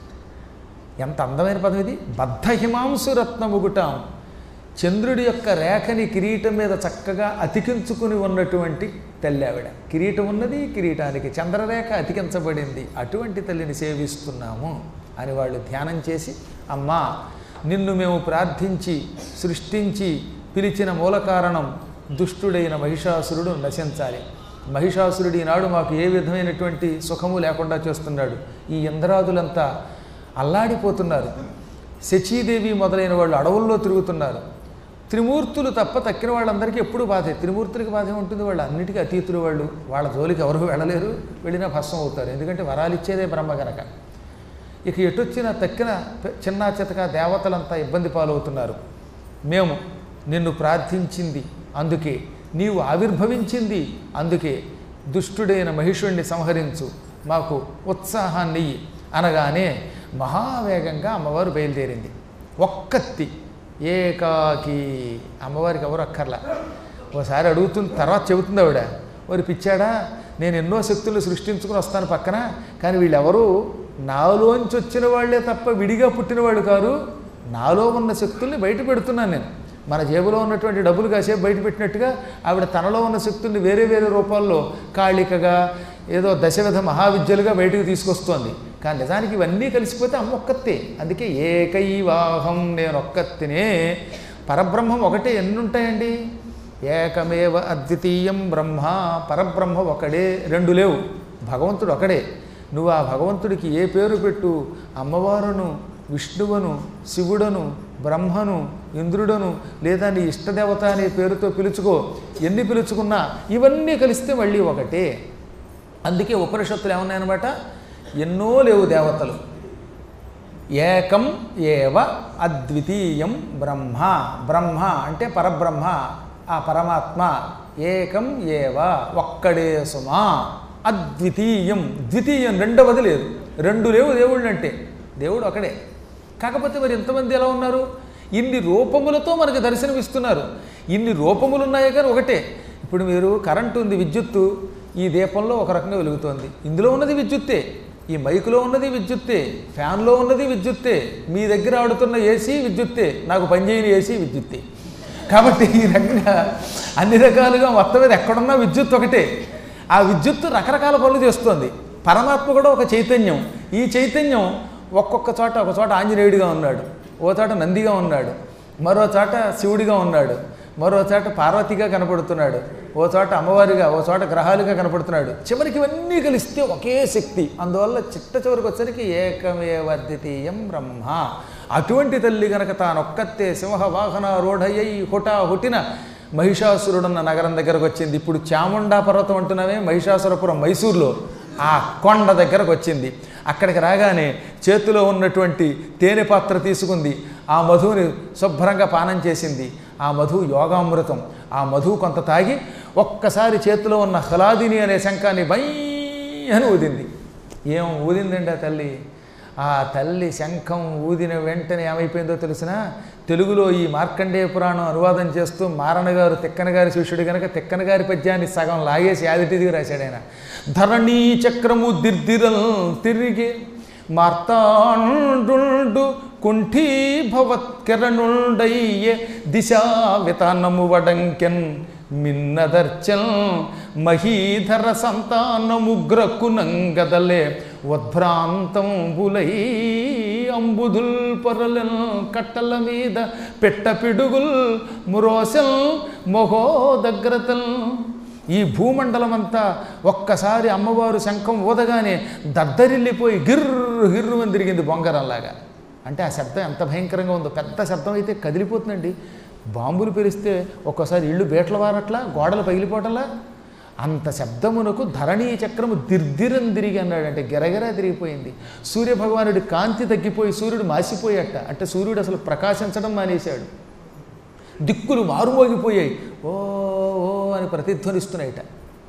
[SPEAKER 1] ఎంత అందమైన పదం ఇది బద్ధహిమాంసు రత్నముగుటాం చంద్రుడి యొక్క రేఖని కిరీటం మీద చక్కగా అతికించుకుని ఉన్నటువంటి తల్లి ఆవిడ కిరీటం ఉన్నది కిరీటానికి చంద్రరేఖ అతికించబడింది అటువంటి తల్లిని సేవిస్తున్నాము అని వాళ్ళు ధ్యానం చేసి అమ్మా నిన్ను మేము ప్రార్థించి సృష్టించి పిలిచిన మూల కారణం దుష్టుడైన మహిషాసురుడు నశించాలి మహిషాసురుడు ఈనాడు మాకు ఏ విధమైనటువంటి సుఖము లేకుండా చేస్తున్నాడు ఈ ఇంద్రాదులంతా అల్లాడిపోతున్నారు శచీదేవి మొదలైన వాళ్ళు అడవుల్లో తిరుగుతున్నారు త్రిమూర్తులు తప్ప తక్కిన వాళ్ళందరికీ ఎప్పుడు బాధే త్రిమూర్తులకి బాధే ఉంటుంది వాళ్ళు అన్నిటికీ అతీతులు వాళ్ళు వాళ్ళ జోలికి ఎవరు వెళ్ళలేరు వెళ్ళినా భస్మం అవుతారు ఎందుకంటే వరాలు ఇచ్చేదే బ్రహ్మ గనక ఇక ఎటొచ్చిన తక్కిన పె- చిన్న చితక దేవతలంతా ఇబ్బంది పాలవుతున్నారు మేము నిన్ను ప్రార్థించింది అందుకే నీవు ఆవిర్భవించింది అందుకే దుష్టుడైన మహిషుణ్ణి సంహరించు మాకు ఉత్సాహాన్ని ఇయ్యి. అనగానే మహావేగంగా అమ్మవారు బయలుదేరింది ఒక్కత్తి ఏకాకి అమ్మవారికి ఎవరు అక్కర్లా ఓసారి అడుగుతుంది తర్వాత చెబుతుంది ఆవిడ వారి పిచ్చాడా నేను ఎన్నో శక్తులు సృష్టించుకుని వస్తాను పక్కన కానీ వీళ్ళెవరూ నాలోంచి వచ్చిన వాళ్ళే తప్ప విడిగా పుట్టిన వాళ్ళు కారు నాలో ఉన్న శక్తుల్ని బయట పెడుతున్నాను నేను మన జేబులో ఉన్నటువంటి డబ్బులు కాసేపు బయట పెట్టినట్టుగా ఆవిడ తనలో ఉన్న శక్తుల్ని వేరే వేరే రూపాల్లో కాళికగా ఏదో దశవిధ మహావిద్యలుగా బయటకు తీసుకొస్తోంది కానీ నిజానికి ఇవన్నీ కలిసిపోతే అమ్మ ఒక్కతే అందుకే ఏకైవాహం నేను ఒక్కతినే పరబ్రహ్మం ఒకటే ఎన్ని ఉంటాయండి ఏకమేవ అద్వితీయం బ్రహ్మ పరబ్రహ్మ ఒకడే రెండు లేవు భగవంతుడు ఒకడే నువ్వు ఆ భగవంతుడికి ఏ పేరు పెట్టు అమ్మవారును విష్ణువును శివుడను బ్రహ్మను ఇంద్రుడను లేదా నీ ఇష్టదేవత అనే పేరుతో పిలుచుకో ఎన్ని పిలుచుకున్నా ఇవన్నీ కలిస్తే మళ్ళీ ఒకటే అందుకే ఉపనిషత్తులు ఏమన్నాయన్నమాట ఎన్నో లేవు దేవతలు ఏకం ఏవ అద్వితీయం బ్రహ్మ బ్రహ్మ అంటే పరబ్రహ్మ ఆ పరమాత్మ ఏకం ఏవ ఒక్కడే సుమా అద్వితీయం ద్వితీయం రెండవది లేదు రెండు లేవు దేవుళ్ళు అంటే దేవుడు ఒకడే కాకపోతే మరి ఎంతమంది ఎలా ఉన్నారు ఇన్ని రూపములతో మనకు దర్శనమిస్తున్నారు ఇన్ని రూపములు ఉన్నాయి కానీ ఒకటే ఇప్పుడు మీరు కరెంటు ఉంది విద్యుత్తు ఈ దీపంలో ఒక రకంగా వెలుగుతోంది ఇందులో ఉన్నది విద్యుత్తే ఈ మైకులో ఉన్నది విద్యుత్తే ఫ్యాన్లో ఉన్నది విద్యుత్తే మీ దగ్గర ఆడుతున్న ఏసీ విద్యుత్తే నాకు పనిచేయని ఏసీ విద్యుత్తే కాబట్టి ఈ రకంగా అన్ని రకాలుగా మొత్తం మీద ఎక్కడున్నా విద్యుత్ ఒకటే ఆ విద్యుత్తు రకరకాల పనులు చేస్తోంది పరమాత్మ కూడా ఒక చైతన్యం ఈ చైతన్యం ఒక్కొక్క చోట ఒక చోట ఆంజనేయుడిగా ఉన్నాడు ఓ చోట నందిగా ఉన్నాడు మరో చోట శివుడిగా ఉన్నాడు మరో చోట పార్వతిగా కనపడుతున్నాడు ఓ చోట అమ్మవారిగా ఓ చోట గ్రహాలుగా కనపడుతున్నాడు చివరికి ఇవన్నీ కలిస్తే ఒకే శక్తి అందువల్ల చిట్ట చివరికి వచ్చరికి ఏకమేవర్ధితీయం బ్రహ్మ అటువంటి తల్లి గనక తానొక్కతే సింహ వాహన రూఢయ్యి హుటా హుటిన మహిషాసురుడున్న నగరం దగ్గరకు వచ్చింది ఇప్పుడు చాముండా పర్వతం అంటున్నామే మహిషాసురపురం మైసూర్లో ఆ కొండ దగ్గరకు వచ్చింది అక్కడికి రాగానే చేతిలో ఉన్నటువంటి తేనె పాత్ర తీసుకుంది ఆ మధువుని శుభ్రంగా పానం చేసింది ఆ మధువు యోగామృతం ఆ మధువు కొంత తాగి ఒక్కసారి చేతిలో ఉన్న హలాదిని అనే శంఖాన్ని బై అని ఊదింది ఏం ఊదిందండి ఆ తల్లి ఆ తల్లి శంఖం ఊదిన వెంటనే ఏమైపోయిందో తెలిసిన తెలుగులో ఈ మార్కండేయ పురాణం అనువాదం చేస్తూ మారణ గారు తిక్కన గారి శిష్యుడు కనుక తిక్కన గారి పద్యాన్ని సగం లాగేసి యాదిటిదిగా రాశాడు ఆయన ధరణీ చక్రము దిర్దిరల్ తిరిగి మార్తాండు కుంఠీభవత్కిరణుండయ్యే దిశా వితానము వడంకెన్ మిన్నదర్చల్ మహీధర సంతానముగ్రకునంగదలే ఉద్భ్రాంతం బులై అంబుధుల్ పొరలెల్ కట్టల మీద పెట్ట పిడుగుల్ మురోసెల్ మొహోదగ్రతల్ ఈ భూమండలమంతా ఒక్కసారి అమ్మవారు శంఖం ఊదగానే దద్దరిల్లిపోయి గిర్రు గిర్రు అని తిరిగింది బొంగరంలాగా అంటే ఆ శబ్దం ఎంత భయంకరంగా ఉందో పెద్ద శబ్దం అయితే కదిలిపోతుందండి బాంబులు పెరిస్తే ఒక్కోసారి ఇళ్ళు బేట్ల వారట్లా గోడలు పగిలిపోవటంలా అంత శబ్దమునకు ధరణీ చక్రము దిర్దిరం తిరిగి అన్నాడంటే గిరగిరా తిరిగిపోయింది సూర్యభగవానుడి కాంతి తగ్గిపోయి సూర్యుడు మాసిపోయాట అంటే సూర్యుడు అసలు ప్రకాశించడం మానేశాడు దిక్కులు మారుమోగిపోయాయి ఓ ఓ అని ప్రతిధ్వనిస్తున్నాయిట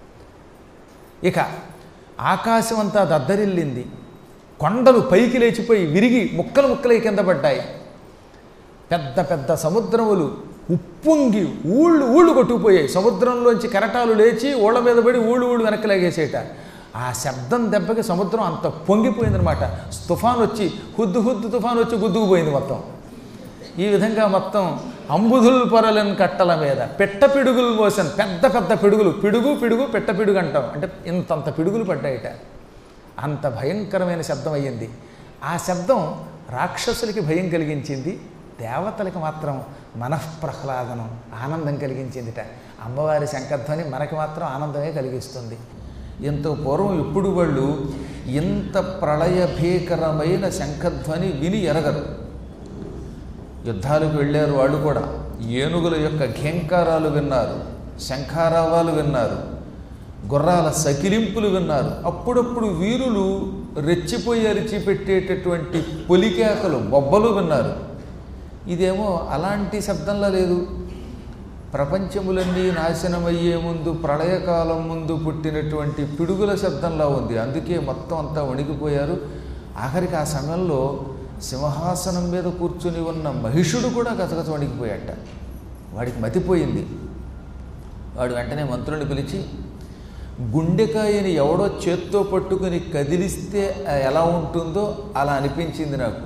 [SPEAKER 1] ఇక ఆకాశం అంతా దద్దరిల్లింది కొండలు పైకి లేచిపోయి విరిగి ముక్కలు ముక్కలై కింద పడ్డాయి పెద్ద పెద్ద సముద్రములు ఉప్పొంగి ఊళ్ళు ఊళ్ళు కొట్టుకుపోయాయి సముద్రంలోంచి కెరటాలు లేచి ఊళ్ళ మీద పడి ఊళ్ళు ఊళ్ళు వెనక్కి లాగేసేట ఆ శబ్దం దెబ్బకి సముద్రం అంత పొంగిపోయిందనమాట తుఫాన్ వచ్చి హుద్దు హుద్దు తుఫాన్ వచ్చి గుద్దుకుపోయింది మొత్తం ఈ విధంగా మొత్తం అంబుధుల్ పొరలను కట్టల మీద పెట్ట పిడుగులు మోసాను పెద్ద పెద్ద పిడుగులు పిడుగు పిడుగు పెట్ట పిడుగు అంటాం అంటే ఇంతంత పిడుగులు పడ్డాయిట అంత భయంకరమైన శబ్దం అయ్యింది ఆ శబ్దం రాక్షసులకి భయం కలిగించింది దేవతలకి మాత్రం మనఃప్రహ్లాదనం ఆనందం కలిగించిందిట అమ్మవారి శంఖధ్వని మనకి మాత్రం ఆనందమే కలిగిస్తుంది ఇంత పూర్వం ఎప్పుడు వాళ్ళు ఇంత ప్రళయ భీకరమైన శంఖధ్వని విని ఎరగరు యుద్ధాలకు వెళ్ళారు వాళ్ళు కూడా ఏనుగుల యొక్క ఘేంకారాలు విన్నారు శంఖారావాలు విన్నారు గుర్రాల సకిలింపులు విన్నారు అప్పుడప్పుడు వీరులు రెచ్చిపోయి అరిచిపెట్టేటటువంటి పొలికేకలు బొబ్బలు విన్నారు ఇదేమో అలాంటి శబ్దంలా లేదు ప్రపంచములన్నీ నాశనమయ్యే ముందు ప్రళయకాలం ముందు పుట్టినటువంటి పిడుగుల శబ్దంలా ఉంది అందుకే మొత్తం అంతా వణికిపోయారు ఆఖరికి ఆ సమయంలో సింహాసనం మీద కూర్చుని ఉన్న మహిషుడు కూడా గతగత వణికిపోయాట వాడికి మతిపోయింది వాడు వెంటనే మంత్రులను పిలిచి గుండెకాయని ఎవడో చేత్తో పట్టుకుని కదిలిస్తే ఎలా ఉంటుందో అలా అనిపించింది నాకు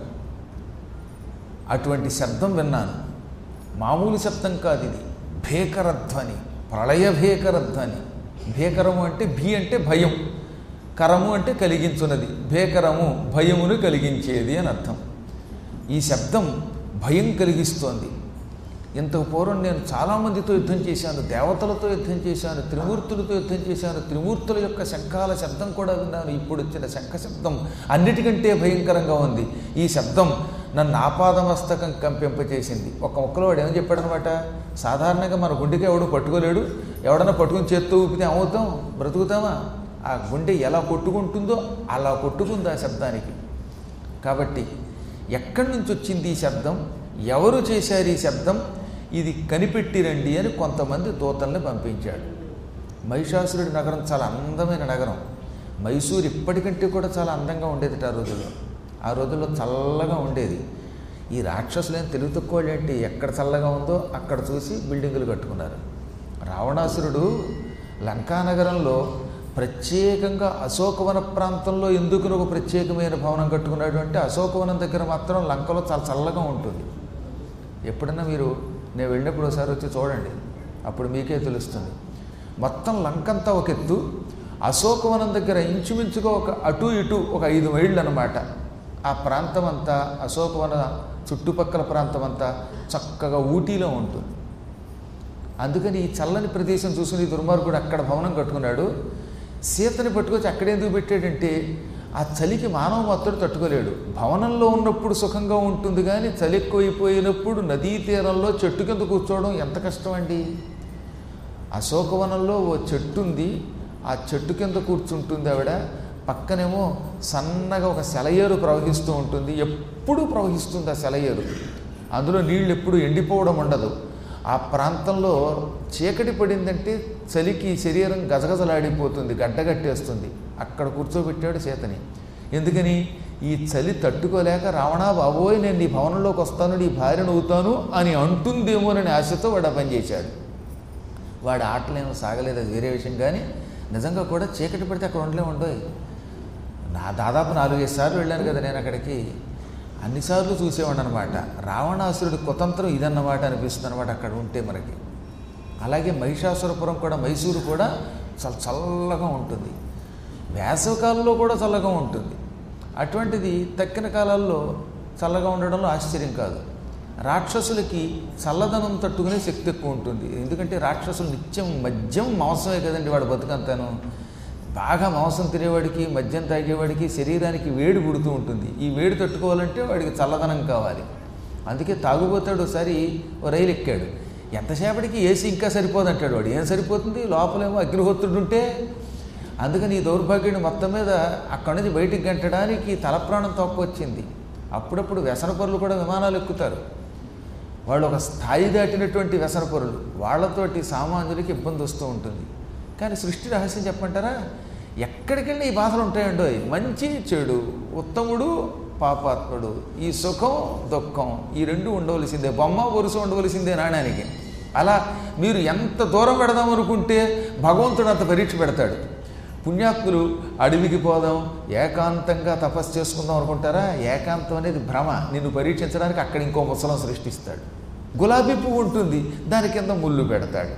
[SPEAKER 1] అటువంటి శబ్దం విన్నాను మామూలు శబ్దం కాదు ఇది భీకరధ్వని ప్రళయ భీకరధ్వని భీకరము అంటే భీ అంటే భయం కరము అంటే కలిగించున్నది భీకరము భయమును కలిగించేది అని అర్థం ఈ శబ్దం భయం కలిగిస్తోంది ఇంతకు పూర్వం నేను చాలామందితో యుద్ధం చేశాను దేవతలతో యుద్ధం చేశాను త్రిమూర్తులతో యుద్ధం చేశాను త్రిమూర్తుల యొక్క శంఖాల శబ్దం కూడా విన్నాను ఇప్పుడు వచ్చిన శంఖ శబ్దం అన్నిటికంటే భయంకరంగా ఉంది ఈ శబ్దం నన్ను ఆపాదమస్తకం కంపింపచేసింది ఒక మొక్కలో వాడు ఏమని చెప్పాడనమాట సాధారణంగా మన గుండెకి ఎవడు పట్టుకోలేడు ఎవడన్నా పట్టుకుని చేత్తో ఊపితే ఏమవుతాం బ్రతుకుతామా ఆ గుండె ఎలా కొట్టుకుంటుందో అలా కొట్టుకుంది ఆ శబ్దానికి కాబట్టి ఎక్కడి నుంచి వచ్చింది ఈ శబ్దం ఎవరు చేశారు ఈ శబ్దం ఇది కనిపెట్టిరండి అని కొంతమంది దూతల్ని పంపించాడు మహిషాసురుడి నగరం చాలా అందమైన నగరం మైసూరు ఇప్పటికంటే కూడా చాలా అందంగా ఉండేది ఆ రోజుల్లో ఆ రోజుల్లో చల్లగా ఉండేది ఈ రాక్షసులేం తెలుగు తక్కువ ఏంటి ఎక్కడ చల్లగా ఉందో అక్కడ చూసి బిల్డింగులు కట్టుకున్నారు రావణాసురుడు లంకానగరంలో ప్రత్యేకంగా అశోకవన ప్రాంతంలో ఎందుకు ఒక ప్రత్యేకమైన భవనం కట్టుకున్నాడు అంటే అశోకవనం దగ్గర మాత్రం లంకలో చాలా చల్లగా ఉంటుంది ఎప్పుడన్నా మీరు నేను వెళ్ళినప్పుడు ఒకసారి వచ్చి చూడండి అప్పుడు మీకే తెలుస్తుంది మొత్తం లంకంతా ఒక ఎత్తు అశోకవనం దగ్గర ఇంచుమించుగా ఒక అటు ఇటు ఒక ఐదు మైళ్ళు అనమాట ఆ ప్రాంతం అంతా అశోకవన చుట్టుపక్కల ప్రాంతం అంతా చక్కగా ఊటీలో ఉంటుంది అందుకని ఈ చల్లని ప్రదేశం చూసుకుని ఈ దుర్మార్గుడు అక్కడ భవనం కట్టుకున్నాడు సీతని పట్టుకొచ్చి అక్కడెందుకు పెట్టాడంటే ఆ చలికి మానవ మాత్రం తట్టుకోలేడు భవనంలో ఉన్నప్పుడు సుఖంగా ఉంటుంది కానీ చలి ఎక్కువైపోయినప్పుడు నదీ తీరంలో చెట్టు కింద కూర్చోవడం ఎంత కష్టం అండి అశోకవనంలో ఓ చెట్టు ఉంది ఆ చెట్టు కింద కూర్చుంటుంది ఆవిడ పక్కనేమో సన్నగా ఒక సెలయేరు ప్రవహిస్తూ ఉంటుంది ఎప్పుడూ ప్రవహిస్తుంది ఆ సెలయేరు అందులో నీళ్ళు ఎప్పుడు ఎండిపోవడం ఉండదు ఆ ప్రాంతంలో చీకటి పడిందంటే చలికి శరీరం గజగజలాడిపోతుంది గడ్డగట్టేస్తుంది అక్కడ కూర్చోబెట్టాడు సీతని ఎందుకని ఈ చలి తట్టుకోలేక రావణా బాబోయ్ నేను నీ భవనంలోకి వస్తాను నీ భార్యను అవుతాను అని అంటుందేమోనని ఆశతో వాడు ఆ పని చేశాడు వాడి ఆటలేమో సాగలేదు అది వేరే విషయం కానీ నిజంగా కూడా చీకటి పడితే అక్కడ ఉండలే ఉండవు నా దాదాపు నాలుగైదు సార్లు వెళ్ళాను కదా నేను అక్కడికి అన్నిసార్లు చూసేవాడు అనమాట రావణాసురుడి కుతంత్రం ఇదన్నమాట అనిపిస్తుంది అనమాట అక్కడ ఉంటే మనకి అలాగే మహిషాసురపురం కూడా మైసూరు కూడా చాలా చల్లగా ఉంటుంది వేసవకాలంలో కూడా చల్లగా ఉంటుంది అటువంటిది తక్కిన కాలాల్లో చల్లగా ఉండడంలో ఆశ్చర్యం కాదు రాక్షసులకి చల్లదనం తట్టుకునే శక్తి ఎక్కువ ఉంటుంది ఎందుకంటే రాక్షసులు నిత్యం మద్యం మాంసమే కదండి వాడు బతుకంతాను బాగా మాంసం తినేవాడికి మద్యం తాగేవాడికి శరీరానికి వేడి పుడుతూ ఉంటుంది ఈ వేడి తట్టుకోవాలంటే వాడికి చల్లదనం కావాలి అందుకే తాగుబోతాడు ఒకసారి ఓ రైలు ఎక్కాడు ఎంతసేపటికి ఏసీ ఇంకా సరిపోదు అంటాడు వాడు ఏం సరిపోతుంది లోపలేమో అగ్నిహోత్రుడు ఉంటే అందుకని ఈ దౌర్భాగ్యుని మొత్తం మీద అక్కడి నుంచి బయటికి గంటడానికి తలప్రాణం తక్కువచ్చింది అప్పుడప్పుడు వ్యసన పరులు కూడా విమానాలు ఎక్కుతారు వాళ్ళు ఒక స్థాయి దాటినటువంటి వ్యసన పరులు వాళ్ళతోటి సామాన్యులకి ఇబ్బంది వస్తూ ఉంటుంది కానీ సృష్టి రహస్యం చెప్పంటారా ఎక్కడికి వెళ్ళి ఈ బాధలు ఉంటాయండో మంచి చెడు ఉత్తముడు పాపాత్ముడు ఈ సుఖం దుఃఖం ఈ రెండు ఉండవలసిందే బొమ్మ వరుస ఉండవలసిందే నాణ్యానికి అలా మీరు ఎంత దూరం పెడదాం అనుకుంటే భగవంతుడు అంత పరీక్ష పెడతాడు పుణ్యాత్ములు అడవికి పోదాం ఏకాంతంగా తపస్సు చేసుకుందాం అనుకుంటారా ఏకాంతం అనేది భ్రమ నిన్ను పరీక్షించడానికి అక్కడ ఇంకో ముసలం సృష్టిస్తాడు గులాబీ పువ్వు ఉంటుంది దాని కింద ముళ్ళు పెడతాడు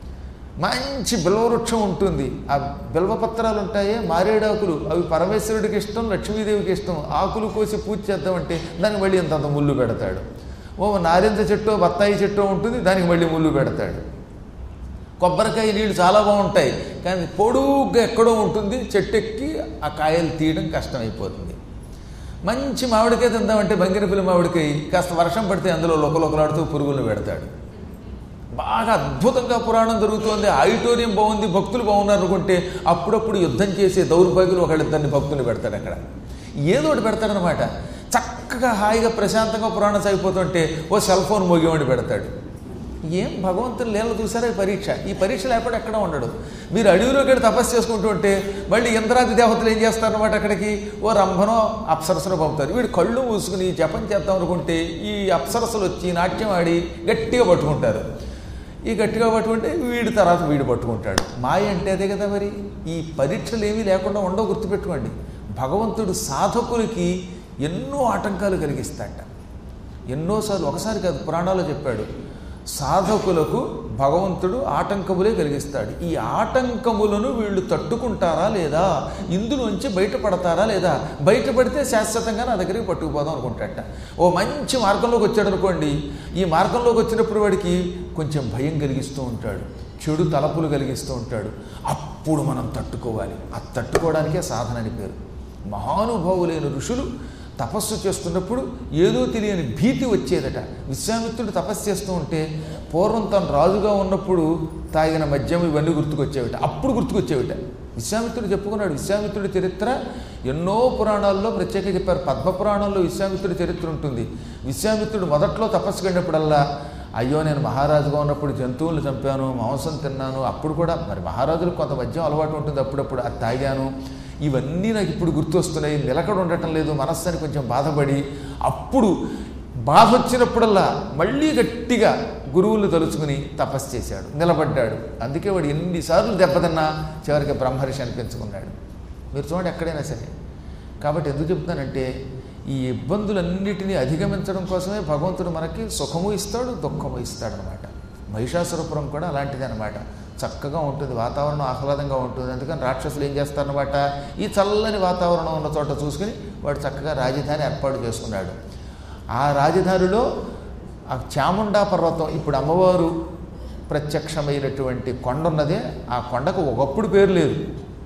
[SPEAKER 1] మంచి బిల్వవృక్షం ఉంటుంది ఆ బిల్వపత్రాలు ఉంటాయే మారేడాకులు అవి పరమేశ్వరుడికి ఇష్టం లక్ష్మీదేవికి ఇష్టం ఆకులు కోసి పూజ చేద్దామంటే దానికి మళ్ళీ ఇంతంత ముళ్ళు పెడతాడు ఓ నారింజ చెట్టు బత్తాయి చెట్టు ఉంటుంది దానికి మళ్ళీ ముళ్ళు పెడతాడు కొబ్బరికాయ నీళ్ళు చాలా బాగుంటాయి కానీ పొడుగ్గా ఎక్కడో ఉంటుంది చెట్టు ఎక్కి ఆ కాయలు తీయడం కష్టమైపోతుంది మంచి మామిడికాయ తిందామంటే బంగినపల్లి మామిడికాయ కాస్త వర్షం పడితే అందులో లొకలొకలాడుతూ పురుగులు పెడతాడు బాగా అద్భుతంగా పురాణం జరుగుతోంది ఆడిటోరియం బాగుంది భక్తులు బాగున్నారు అనుకుంటే అప్పుడప్పుడు యుద్ధం చేసే దౌర్భాగ్యులు ఒకళ్ళిద్దరిని భక్తులు పెడతాడు అక్కడ ఏదో ఒకటి పెడతాడనమాట చక్కగా హాయిగా ప్రశాంతంగా పురాణం సాగిపోతుంటే ఓ సెల్ ఫోన్ మోగేవాడి పెడతాడు ఏం భగవంతుని లీల చూసారా ఈ పరీక్ష ఈ పరీక్ష లేకపోతే ఎక్కడ ఉండడు మీరు అడవిలోకి వెళ్ళి తపస్సు చేసుకుంటూ ఉంటే మళ్ళీ ఇంద్రాది దేవతలు ఏం చేస్తారన్నమాట అక్కడికి ఓ రంభనో అప్సరసను పంపుతారు వీడు కళ్ళు మూసుకుని జపం చేద్దాం అనుకుంటే ఈ అప్సరసలు వచ్చి నాట్యం ఆడి గట్టిగా పట్టుకుంటారు ఈ గట్టిగా పట్టుకుంటే వీడి తర్వాత వీడు పట్టుకుంటాడు మాయ అంటే అదే కదా మరి ఈ పరీక్షలు ఏమీ లేకుండా ఉండవు గుర్తుపెట్టుకోండి భగవంతుడు సాధకులకి ఎన్నో ఆటంకాలు కలిగిస్తాట ఎన్నోసార్లు ఒకసారి కాదు పురాణాల్లో చెప్పాడు సాధకులకు భగవంతుడు ఆటంకములే కలిగిస్తాడు ఈ ఆటంకములను వీళ్ళు తట్టుకుంటారా లేదా ఇందులోంచి బయటపడతారా లేదా బయటపడితే శాశ్వతంగా నా దగ్గరికి పట్టుకుపోదాం అనుకుంటాట ఓ మంచి మార్గంలోకి వచ్చాడు అనుకోండి ఈ మార్గంలోకి వచ్చినప్పుడు వాడికి కొంచెం భయం కలిగిస్తూ ఉంటాడు చెడు తలపులు కలిగిస్తూ ఉంటాడు అప్పుడు మనం తట్టుకోవాలి ఆ తట్టుకోవడానికే సాధన అని పేరు మహానుభావులైన ఋషులు తపస్సు చేస్తున్నప్పుడు ఏదో తెలియని భీతి వచ్చేదట విశ్వామిత్రుడు తపస్సు చేస్తూ ఉంటే పూర్వం తను రాజుగా ఉన్నప్పుడు తాగిన మద్యం ఇవన్నీ గుర్తుకొచ్చేవిట అప్పుడు గుర్తుకొచ్చేవిట విశ్వామిత్రుడు చెప్పుకున్నాడు విశ్వామిత్రుడి చరిత్ర ఎన్నో పురాణాల్లో ప్రత్యేకంగా చెప్పారు పద్మ పురాణంలో విశ్వామిత్రుడి చరిత్ర ఉంటుంది విశ్వామిత్రుడు మొదట్లో తపస్సుకు వెళ్ళినప్పుడల్లా అయ్యో నేను మహారాజుగా ఉన్నప్పుడు జంతువులు చంపాను మాంసం తిన్నాను అప్పుడు కూడా మరి మహారాజులకు కొంత మద్యం అలవాటు ఉంటుంది అప్పుడప్పుడు అది తాగాను ఇవన్నీ నాకు ఇప్పుడు గుర్తొస్తున్నాయి నిలకడ ఉండటం లేదు మనస్సాన్ని కొంచెం బాధపడి అప్పుడు బాధ వచ్చినప్పుడల్లా మళ్ళీ గట్టిగా గురువులు తలుచుకుని తపస్సు చేశాడు నిలబడ్డాడు అందుకే వాడు ఎన్నిసార్లు దెబ్బతిన్నా చివరికి బ్రహ్మర్షి అనిపించుకున్నాడు మీరు చూడండి ఎక్కడైనా సరే కాబట్టి ఎందుకు చెప్తానంటే ఈ ఇబ్బందులన్నిటినీ అధిగమించడం కోసమే భగవంతుడు మనకి సుఖము ఇస్తాడు దుఃఖము ఇస్తాడనమాట మహిషాసురపురం కూడా అలాంటిది అనమాట చక్కగా ఉంటుంది వాతావరణం ఆహ్లాదంగా ఉంటుంది అందుకని రాక్షసులు ఏం చేస్తారనమాట ఈ చల్లని వాతావరణం ఉన్న చోట చూసుకుని వాడు చక్కగా రాజధాని ఏర్పాటు చేసుకున్నాడు ఆ రాజధానిలో ఆ చాముండా పర్వతం ఇప్పుడు అమ్మవారు ప్రత్యక్షమైనటువంటి కొండ ఉన్నదే ఆ కొండకు ఒకప్పుడు పేరు లేదు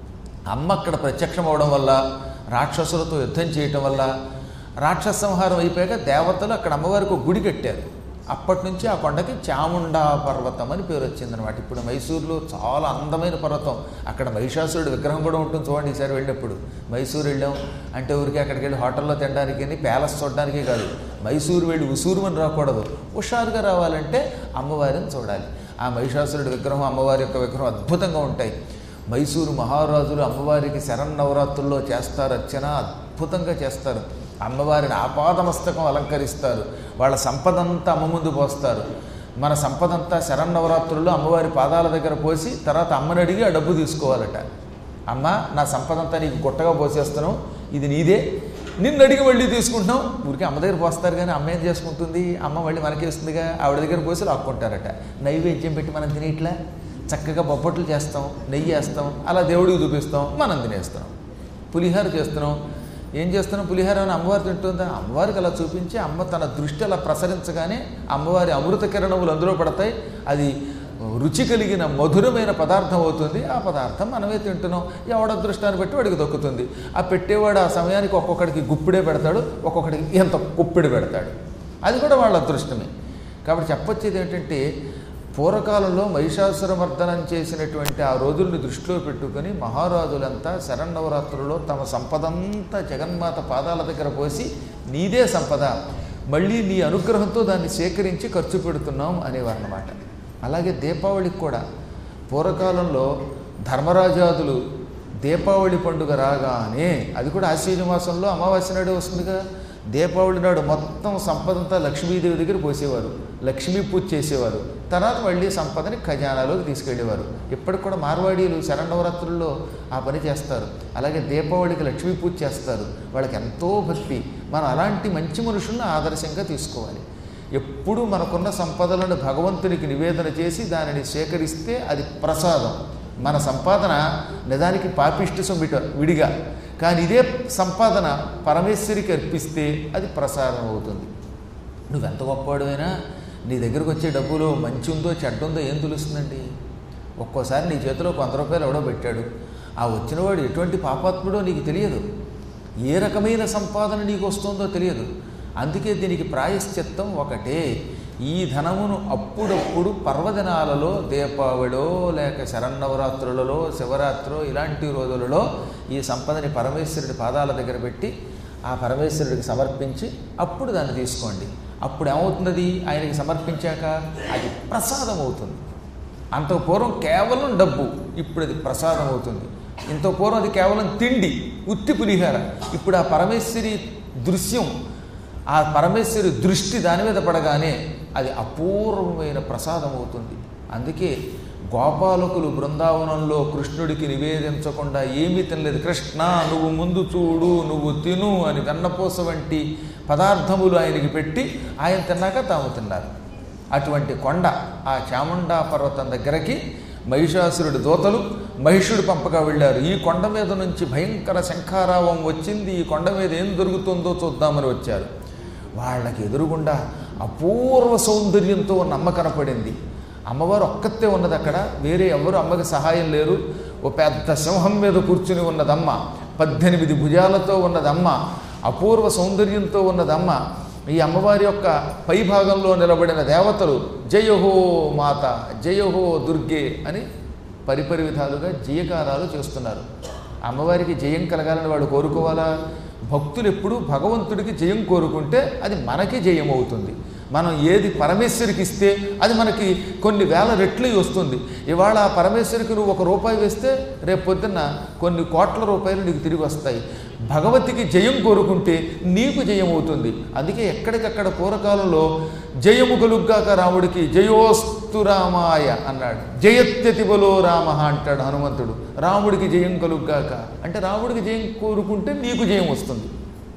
[SPEAKER 1] అమ్మ అక్కడ ప్రత్యక్షం అవడం వల్ల రాక్షసులతో యుద్ధం చేయటం వల్ల రాక్షస సంహారం అయిపోయాక దేవతలు అక్కడ అమ్మవారికి ఒక గుడి కట్టారు అప్పటి నుంచి ఆ కొండకి చాముండా పర్వతం అని పేరు వచ్చిందనమాట ఇప్పుడు మైసూరులో చాలా అందమైన పర్వతం అక్కడ మహిషాసురుడు విగ్రహం కూడా ఉంటుంది చూడండి ఈసారి వెళ్ళినప్పుడు మైసూరు వెళ్ళాం అంటే ఊరికి అక్కడికి వెళ్ళి హోటల్లో తినడానికి కానీ ప్యాలెస్ చూడడానికి కాదు మైసూరు వెళ్ళి ఉసూరుమని రాకూడదు హుషారుగా రావాలంటే అమ్మవారిని చూడాలి ఆ మహిషాసురుడి విగ్రహం అమ్మవారి యొక్క విగ్రహం అద్భుతంగా ఉంటాయి మైసూరు మహారాజులు అమ్మవారికి శరన్నవరాత్రుల్లో చేస్తారు అర్చన అద్భుతంగా చేస్తారు అమ్మవారిని ఆపాదమస్తకం అలంకరిస్తారు వాళ్ళ సంపదంతా అమ్మ ముందు పోస్తారు మన సంపదంతా శరన్నవరాత్రుల్లో అమ్మవారి పాదాల దగ్గర పోసి తర్వాత అమ్మని అడిగి ఆ డబ్బు తీసుకోవాలట అమ్మ నా సంపదంతా నీకు గుట్టగా పోసేస్తున్నావు ఇది నీదే నిన్ను అడిగి మళ్ళీ తీసుకుంటున్నాం ఊరికి అమ్మ దగ్గర పోస్తారు కానీ అమ్మ ఏం చేసుకుంటుంది అమ్మ మళ్ళీ మనకేస్తుందిగా ఆవిడ దగ్గర పోసి లాక్కుంటారట నైవేద్యం పెట్టి మనం తినేట్లా చక్కగా బొబ్బట్లు చేస్తాం నెయ్యి వేస్తాం అలా దేవుడికి చూపిస్తాం మనం తినేస్తాం పులిహార చేస్తున్నాం ఏం చేస్తున్నాం పులిహార అని అమ్మవారు తింటుందా అమ్మవారికి అలా చూపించి అమ్మ తన దృష్టి అలా ప్రసరించగానే అమ్మవారి అమృత కిరణములు అందులో పడతాయి అది రుచి కలిగిన మధురమైన పదార్థం అవుతుంది ఆ పదార్థం మనమే తింటున్నాం ఎవడ దృష్టాన్ని బట్టి వాడికి దొక్కుతుంది ఆ పెట్టేవాడు ఆ సమయానికి ఒక్కొక్కడికి గుప్పిడే పెడతాడు ఒక్కొక్కడికి ఎంత కుప్పిడి పెడతాడు అది కూడా వాళ్ళ అదృష్టమే కాబట్టి చెప్పొచ్చేది ఏంటంటే పూర్వకాలంలో మహిషాసురమర్దనం చేసినటువంటి ఆ రోజుల్ని దృష్టిలో పెట్టుకొని మహారాజులంతా శరన్నవరాత్రుల్లో తమ సంపదంతా జగన్మాత పాదాల దగ్గర పోసి నీదే సంపద మళ్ళీ నీ అనుగ్రహంతో దాన్ని సేకరించి ఖర్చు పెడుతున్నాం అనేవారన్నమాట అలాగే దీపావళికి కూడా పూర్వకాలంలో ధర్మరాజాదులు దీపావళి పండుగ రాగానే అది కూడా ఆశ్వీజ మాసంలో అమావాస్య నాడు వస్తుందిగా దీపావళి నాడు మొత్తం సంపదంతా లక్ష్మీదేవి దగ్గర పోసేవారు లక్ష్మీ పూజ చేసేవారు తర్వాత మళ్ళీ సంపదని ఖజానాలోకి తీసుకెళ్ళేవారు ఇప్పటికి కూడా మార్వాడీలు శరణవరాత్రుల్లో ఆ పని చేస్తారు అలాగే దీపావళికి లక్ష్మీ పూజ చేస్తారు వాళ్ళకి ఎంతో భక్తి మనం అలాంటి మంచి మనుషులను ఆదర్శంగా తీసుకోవాలి ఎప్పుడు మనకున్న సంపదలను భగవంతునికి నివేదన చేసి దానిని సేకరిస్తే అది ప్రసాదం మన సంపాదన నిజానికి పాపిష్టి సొమ్మిట విడిగా కానీ ఇదే సంపాదన పరమేశ్వరికి అర్పిస్తే అది ప్రసాదం అవుతుంది నువ్వెంత గొప్పవాడువైనా నీ దగ్గరకు వచ్చే డబ్బులో మంచి ఉందో చెడ్డ ఉందో ఏం తెలుస్తుందండి ఒక్కోసారి నీ చేతిలో కొంత రూపాయలు ఎవడో పెట్టాడు ఆ వచ్చినవాడు ఎటువంటి పాపాత్ముడో నీకు తెలియదు ఏ రకమైన సంపాదన నీకు వస్తుందో తెలియదు అందుకే దీనికి ప్రాయశ్చిత్తం ఒకటే ఈ ధనమును అప్పుడప్పుడు పర్వదినాలలో దీపావళిలో లేక శరన్నవరాత్రులలో శివరాత్రిలో ఇలాంటి రోజులలో ఈ సంపదని పరమేశ్వరుడి పాదాల దగ్గర పెట్టి ఆ పరమేశ్వరుడికి సమర్పించి అప్పుడు దాన్ని తీసుకోండి అప్పుడు ఏమవుతున్నది ఆయనకి సమర్పించాక అది ప్రసాదం అవుతుంది అంత పూర్వం కేవలం డబ్బు ఇప్పుడు అది ప్రసాదం అవుతుంది ఇంత పూర్వం అది కేవలం తిండి ఉత్తి పులిహార ఇప్పుడు ఆ పరమేశ్వరి దృశ్యం ఆ పరమేశ్వరి దృష్టి దాని మీద పడగానే అది అపూర్వమైన ప్రసాదం అవుతుంది అందుకే గోపాలకులు బృందావనంలో కృష్ణుడికి నివేదించకుండా ఏమీ తినలేదు కృష్ణ నువ్వు ముందు చూడు నువ్వు తిను అని వెన్నపూస వంటి పదార్థములు ఆయనకి పెట్టి ఆయన తిన్నాక తాము తిన్నారు అటువంటి కొండ ఆ చాముండా పర్వతం దగ్గరకి మహిషాసురుడి దూతలు మహిషుడు పంపగా వెళ్ళారు ఈ కొండ మీద నుంచి భయంకర శంఖారావం వచ్చింది ఈ కొండ మీద ఏం దొరుకుతుందో చూద్దామని వచ్చారు వాళ్ళకి ఎదురుగుండా అపూర్వ సౌందర్యంతో ఉన్న అమ్మ కనపడింది అమ్మవారు ఒక్కతే ఉన్నది అక్కడ వేరే ఎవరు అమ్మకి సహాయం లేరు ఓ పెద్ద సింహం మీద కూర్చుని ఉన్నదమ్మ పద్దెనిమిది భుజాలతో ఉన్నదమ్మ అపూర్వ సౌందర్యంతో ఉన్నదమ్మ ఈ అమ్మవారి యొక్క పై భాగంలో నిలబడిన దేవతలు జయహో మాత జయహో దుర్గే అని పరిపరి విధాలుగా జయకారాలు చేస్తున్నారు అమ్మవారికి జయం కలగాలని వాడు కోరుకోవాలా భక్తులు ఎప్పుడు భగవంతుడికి జయం కోరుకుంటే అది మనకి జయం అవుతుంది మనం ఏది పరమేశ్వరికి ఇస్తే అది మనకి కొన్ని వేల రెట్లు వస్తుంది ఇవాళ ఆ పరమేశ్వరికి నువ్వు ఒక రూపాయి వేస్తే రేపు పొద్దున్న కొన్ని కోట్ల రూపాయలు నీకు తిరిగి వస్తాయి భగవతికి జయం కోరుకుంటే నీకు జయం అవుతుంది అందుకే ఎక్కడికక్కడ పూర్వకాలంలో జయము కలుగ్గాక రాముడికి జయోస్తు రామాయ అన్నాడు జయత్యతి బలో రామ అంటాడు హనుమంతుడు రాముడికి జయం కలుగ్గాక అంటే రాముడికి జయం కోరుకుంటే నీకు జయం వస్తుంది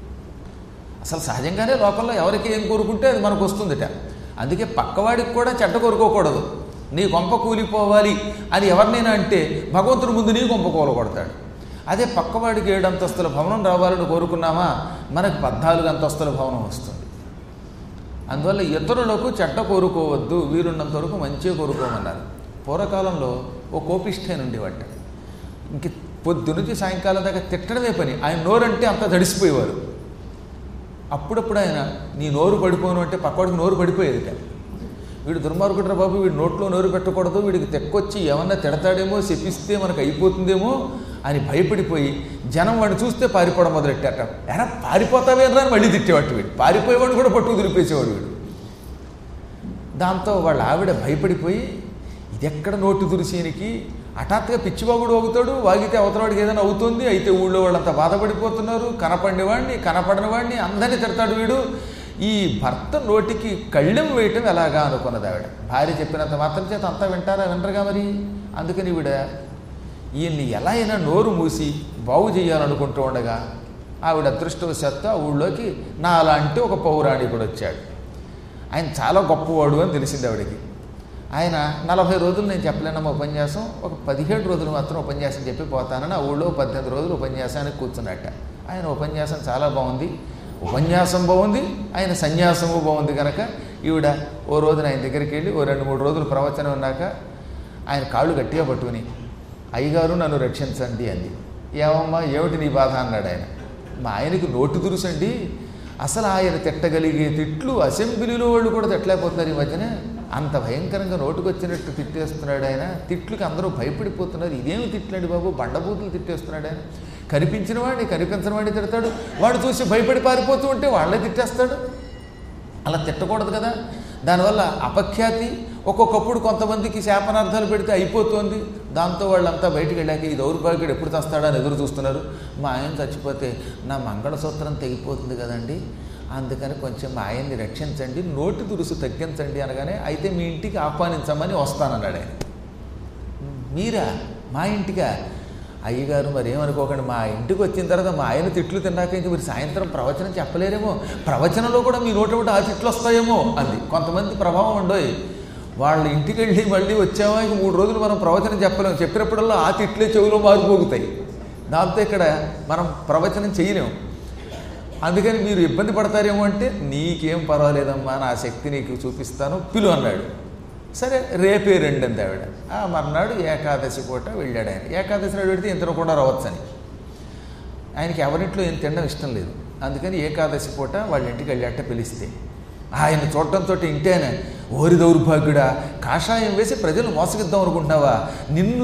[SPEAKER 1] అసలు సహజంగానే లోకంలో ఎవరికి ఏం కోరుకుంటే అది మనకు వస్తుందిట అందుకే పక్కవాడికి కూడా చెడ్డ కోరుకోకూడదు నీ కొంప కూలిపోవాలి అని ఎవరినైనా అంటే భగవంతుడు ముందు నీ కొంప కూలగొడతాడు అదే పక్కవాడికి ఏడు అంతస్తుల భవనం రావాలని కోరుకున్నామా మనకు పద్నాలుగు అంతస్తుల భవనం వస్తుంది అందువల్ల ఇతరులకు చెడ్డ కోరుకోవద్దు వీరున్నంత వరకు మంచిగా కోరుకోమన్నారు పూర్వకాలంలో ఓ కోపిష్ఠేను ఉండేవాట ఇంక పొద్దు నుంచి సాయంకాలం దాకా తిట్టడమే పని ఆయన నోరంటే అంత తడిసిపోయేవారు అప్పుడప్పుడు ఆయన నీ నోరు పడిపోను అంటే పక్కవాడికి నోరు పడిపోయేది కానీ వీడు దుర్మార్గుడ్రా బాబు వీడి నోట్లో నోరు పెట్టకూడదు వీడికి తెక్కొచ్చి ఏమన్నా తిడతాడేమో శపిస్తే మనకు అయిపోతుందేమో అని భయపడిపోయి జనం వాడిని చూస్తే పారిపోవడం మొదలెట్టాట ఎరా పారిపోతావేనరా అని మళ్ళీ తిట్టేవాడు వీడు పారిపోయేవాడు కూడా పట్టుకు దులిపేసేవాడు వీడు దాంతో వాళ్ళ ఆవిడ భయపడిపోయి ఇది ఎక్కడ నోటు దురిసేనికి హఠాత్తుగా పిచ్చిబాగుడు అవుతాడు వాగితే అవతలవాడికి ఏదైనా అవుతుంది అయితే ఊళ్ళో వాళ్ళంతా బాధపడిపోతున్నారు కనపడిన వాడిని కనపడని వాడిని అందరినీ తిడతాడు వీడు ఈ భర్త నోటికి కళ్ళెం వేయటం ఎలాగా అనుకున్నది ఆవిడ భార్య చెప్పినంత మాత్రం చేత అంతా వింటారా వినరుగా మరి అందుకని ఈవిడ ఈయన్ని ఎలా అయినా నోరు మూసి బాగు చేయాలనుకుంటూ ఉండగా ఆవిడ అదృష్టవశాత్తు ఆ ఊళ్ళోకి నా అలాంటి ఒక పౌరాణికుడు వచ్చాడు ఆయన చాలా గొప్పవాడు అని తెలిసింది ఆవిడకి ఆయన నలభై రోజులు నేను చెప్పలేనమ్మ ఉపన్యాసం ఒక పదిహేడు రోజులు మాత్రం ఉపన్యాసం చెప్పి పోతానని ఆ ఊళ్ళో పద్దెనిమిది రోజులు ఉపన్యాసానికి కూర్చున్నట్ట ఆయన ఉపన్యాసం చాలా బాగుంది ఉపన్యాసం బాగుంది ఆయన సన్యాసము బాగుంది కనుక ఈవిడ ఓ రోజున ఆయన దగ్గరికి వెళ్ళి ఓ రెండు మూడు రోజులు ప్రవచనం ఉన్నాక ఆయన కాళ్ళు గట్టిగా పట్టుకుని అయ్యగారు నన్ను రక్షించండి అంది ఏమమ్మా ఏమిటి నీ బాధ అన్నాడు ఆయన మా ఆయనకి నోటు దురుసండి అసలు ఆయన తిట్టగలిగే తిట్లు అసెంబ్లీలో వాళ్ళు కూడా తిట్టలేకపోతున్నారు ఈ మధ్యన అంత భయంకరంగా నోటుకొచ్చినట్టు తిట్టేస్తున్నాడు ఆయన తిట్లకి అందరూ భయపడిపోతున్నారు ఇదేమి తిట్లాడు బాబు బండబూతులు తిట్టేస్తున్నాడు ఆయన కనిపించిన వాడిని కనిపించిన వాడిని తిడతాడు వాడు చూసి భయపడి పారిపోతూ ఉంటే వాళ్ళే తిట్టేస్తాడు అలా తిట్టకూడదు కదా దానివల్ల అపఖ్యాతి ఒక్కొక్కప్పుడు కొంతమందికి శాపనార్థాలు పెడితే అయిపోతుంది దాంతో వాళ్ళంతా బయటికి వెళ్ళాక ఈ దౌర్భాగ్యుడు ఎప్పుడు తెస్తాడా అని ఎదురు చూస్తున్నారు మా ఆయన చచ్చిపోతే నా మంగళసూత్రం తెగిపోతుంది కదండి అందుకని కొంచెం మా ఆయన్ని రక్షించండి నోటి దురుసు తగ్గించండి అనగానే అయితే మీ ఇంటికి ఆహ్వానించమని వస్తానన్నాడు ఆయన మీరా మా ఇంటికా అయ్యగారు మరి ఏమనుకోకండి మా ఇంటికి వచ్చిన తర్వాత మా ఆయన తిట్లు తిన్నాక ఇంక మీరు సాయంత్రం ప్రవచనం చెప్పలేరేమో ప్రవచనంలో కూడా మీ నోటి ఒకటి ఆ తిట్లు వస్తాయేమో అంది కొంతమంది ప్రభావం ఉండోయి వాళ్ళ ఇంటికి వెళ్ళి మళ్ళీ వచ్చామా ఇంక మూడు రోజులు మనం ప్రవచనం చెప్పలేము చెప్పినప్పుడల్లా ఆ తిట్లే చెవులో మారిపోగుతాయి దాంతో ఇక్కడ మనం ప్రవచనం చేయలేము అందుకని మీరు ఇబ్బంది పడతారేమో అంటే నీకేం పర్వాలేదమ్మా నా శక్తి నీకు చూపిస్తాను పిలు అన్నాడు సరే రేపే రెండు అంది ఆవిడ ఆ మర్నాడు ఏకాదశి పూట వెళ్ళాడు ఆయన ఏకాదశి నాడు పెడితే ఇంత కూడా రావచ్చని ఆయనకి ఎవరింట్లో ఏం తినడం ఇష్టం లేదు అందుకని ఏకాదశి పూట వాళ్ళ ఇంటికి వెళ్ళాట పిలిస్తే ఆయన చూడటంతో ఇంటేనే ఓరి దౌర్భాగ్యుడా కాషాయం వేసి ప్రజలు మోసగిద్దాం అనుకుంటున్నావా నిన్ను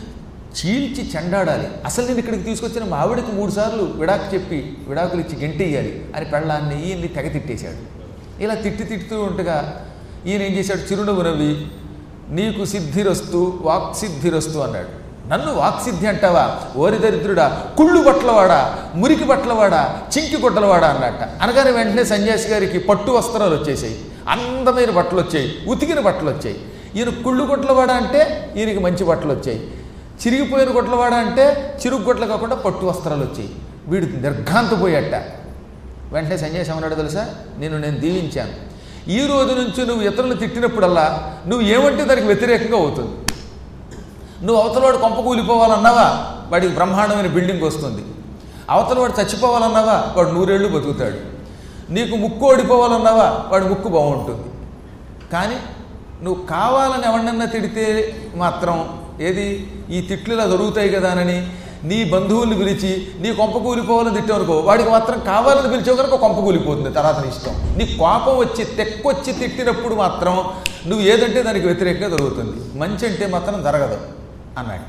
[SPEAKER 1] చీల్చి చెండాడాలి అసలు నేను ఇక్కడికి తీసుకొచ్చిన మా ఆవిడకి మూడు సార్లు విడాకు చెప్పి విడాకులు ఇచ్చి గెంటేయాలి అని పెళ్ళాన్ని ఈయన్ని తెగ తిట్టేశాడు ఇలా తిట్టి తిట్టుతూ ఉండగా ఈయన ఏం చేశాడు చిరునవ్వు నవ్వి నీకు సిద్ధిరస్తు వాక్సిద్ధిరస్తు అన్నాడు నన్ను వాక్సిద్ధి అంటావా ఓరి దరిద్రుడా కుళ్ళు బట్టలవాడా మురికి బట్టలవాడా చింకి గుడ్డలవాడా అన్నట్ట అనగానే వెంటనే సన్యాసి గారికి పట్టు వస్త్రాలు వచ్చేసాయి అందమైన బట్టలు వచ్చాయి ఉతికిన బట్టలు వచ్చాయి ఈయన కుళ్ళు గుడ్లవాడ అంటే ఈయనకి మంచి బట్టలు వచ్చాయి చిరిగిపోయిన గుడ్లవాడ అంటే చిరుగు గుడ్లు కాకుండా పట్టు వస్త్రాలు వచ్చాయి వీడు నిర్ఘాంతపోయాట వెంటనే సన్యాసి ఏమన్నాడు తెలుసా నేను నేను దీవించాను ఈ రోజు నుంచి నువ్వు ఇతరులు తిట్టినప్పుడల్లా నువ్వు ఏమంటే దానికి వ్యతిరేకంగా అవుతుంది నువ్వు అవతలవాడు కొంప కూలిపోవాలన్నావా వాడికి బ్రహ్మాండమైన బిల్డింగ్ వస్తుంది అవతలవాడు చచ్చిపోవాలన్నావా వాడు నూరేళ్ళు బతుకుతాడు నీకు ముక్కు ఓడిపోవాలన్నావా వాడి ముక్కు బాగుంటుంది కానీ నువ్వు కావాలని ఎవరినన్నా తిడితే మాత్రం ఏది ఈ తిట్లు ఇలా దొరుకుతాయి కదా అని నీ బంధువుల్ని పిలిచి నీ కొంప కూలిపోవాలని తిట్టావనుకో వాడికి మాత్రం కావాలని పిలిచే కనుక కొంప కూలిపోతుంది తర్వాత నీ ఇష్టం నీ కోపం వచ్చి తెక్కొచ్చి తిట్టినప్పుడు మాత్రం నువ్వు ఏదంటే దానికి వ్యతిరేకంగా దొరుకుతుంది మంచి అంటే మాత్రం జరగదు అన్నట్ట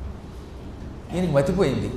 [SPEAKER 1] ఈయనకి మతిపోయింది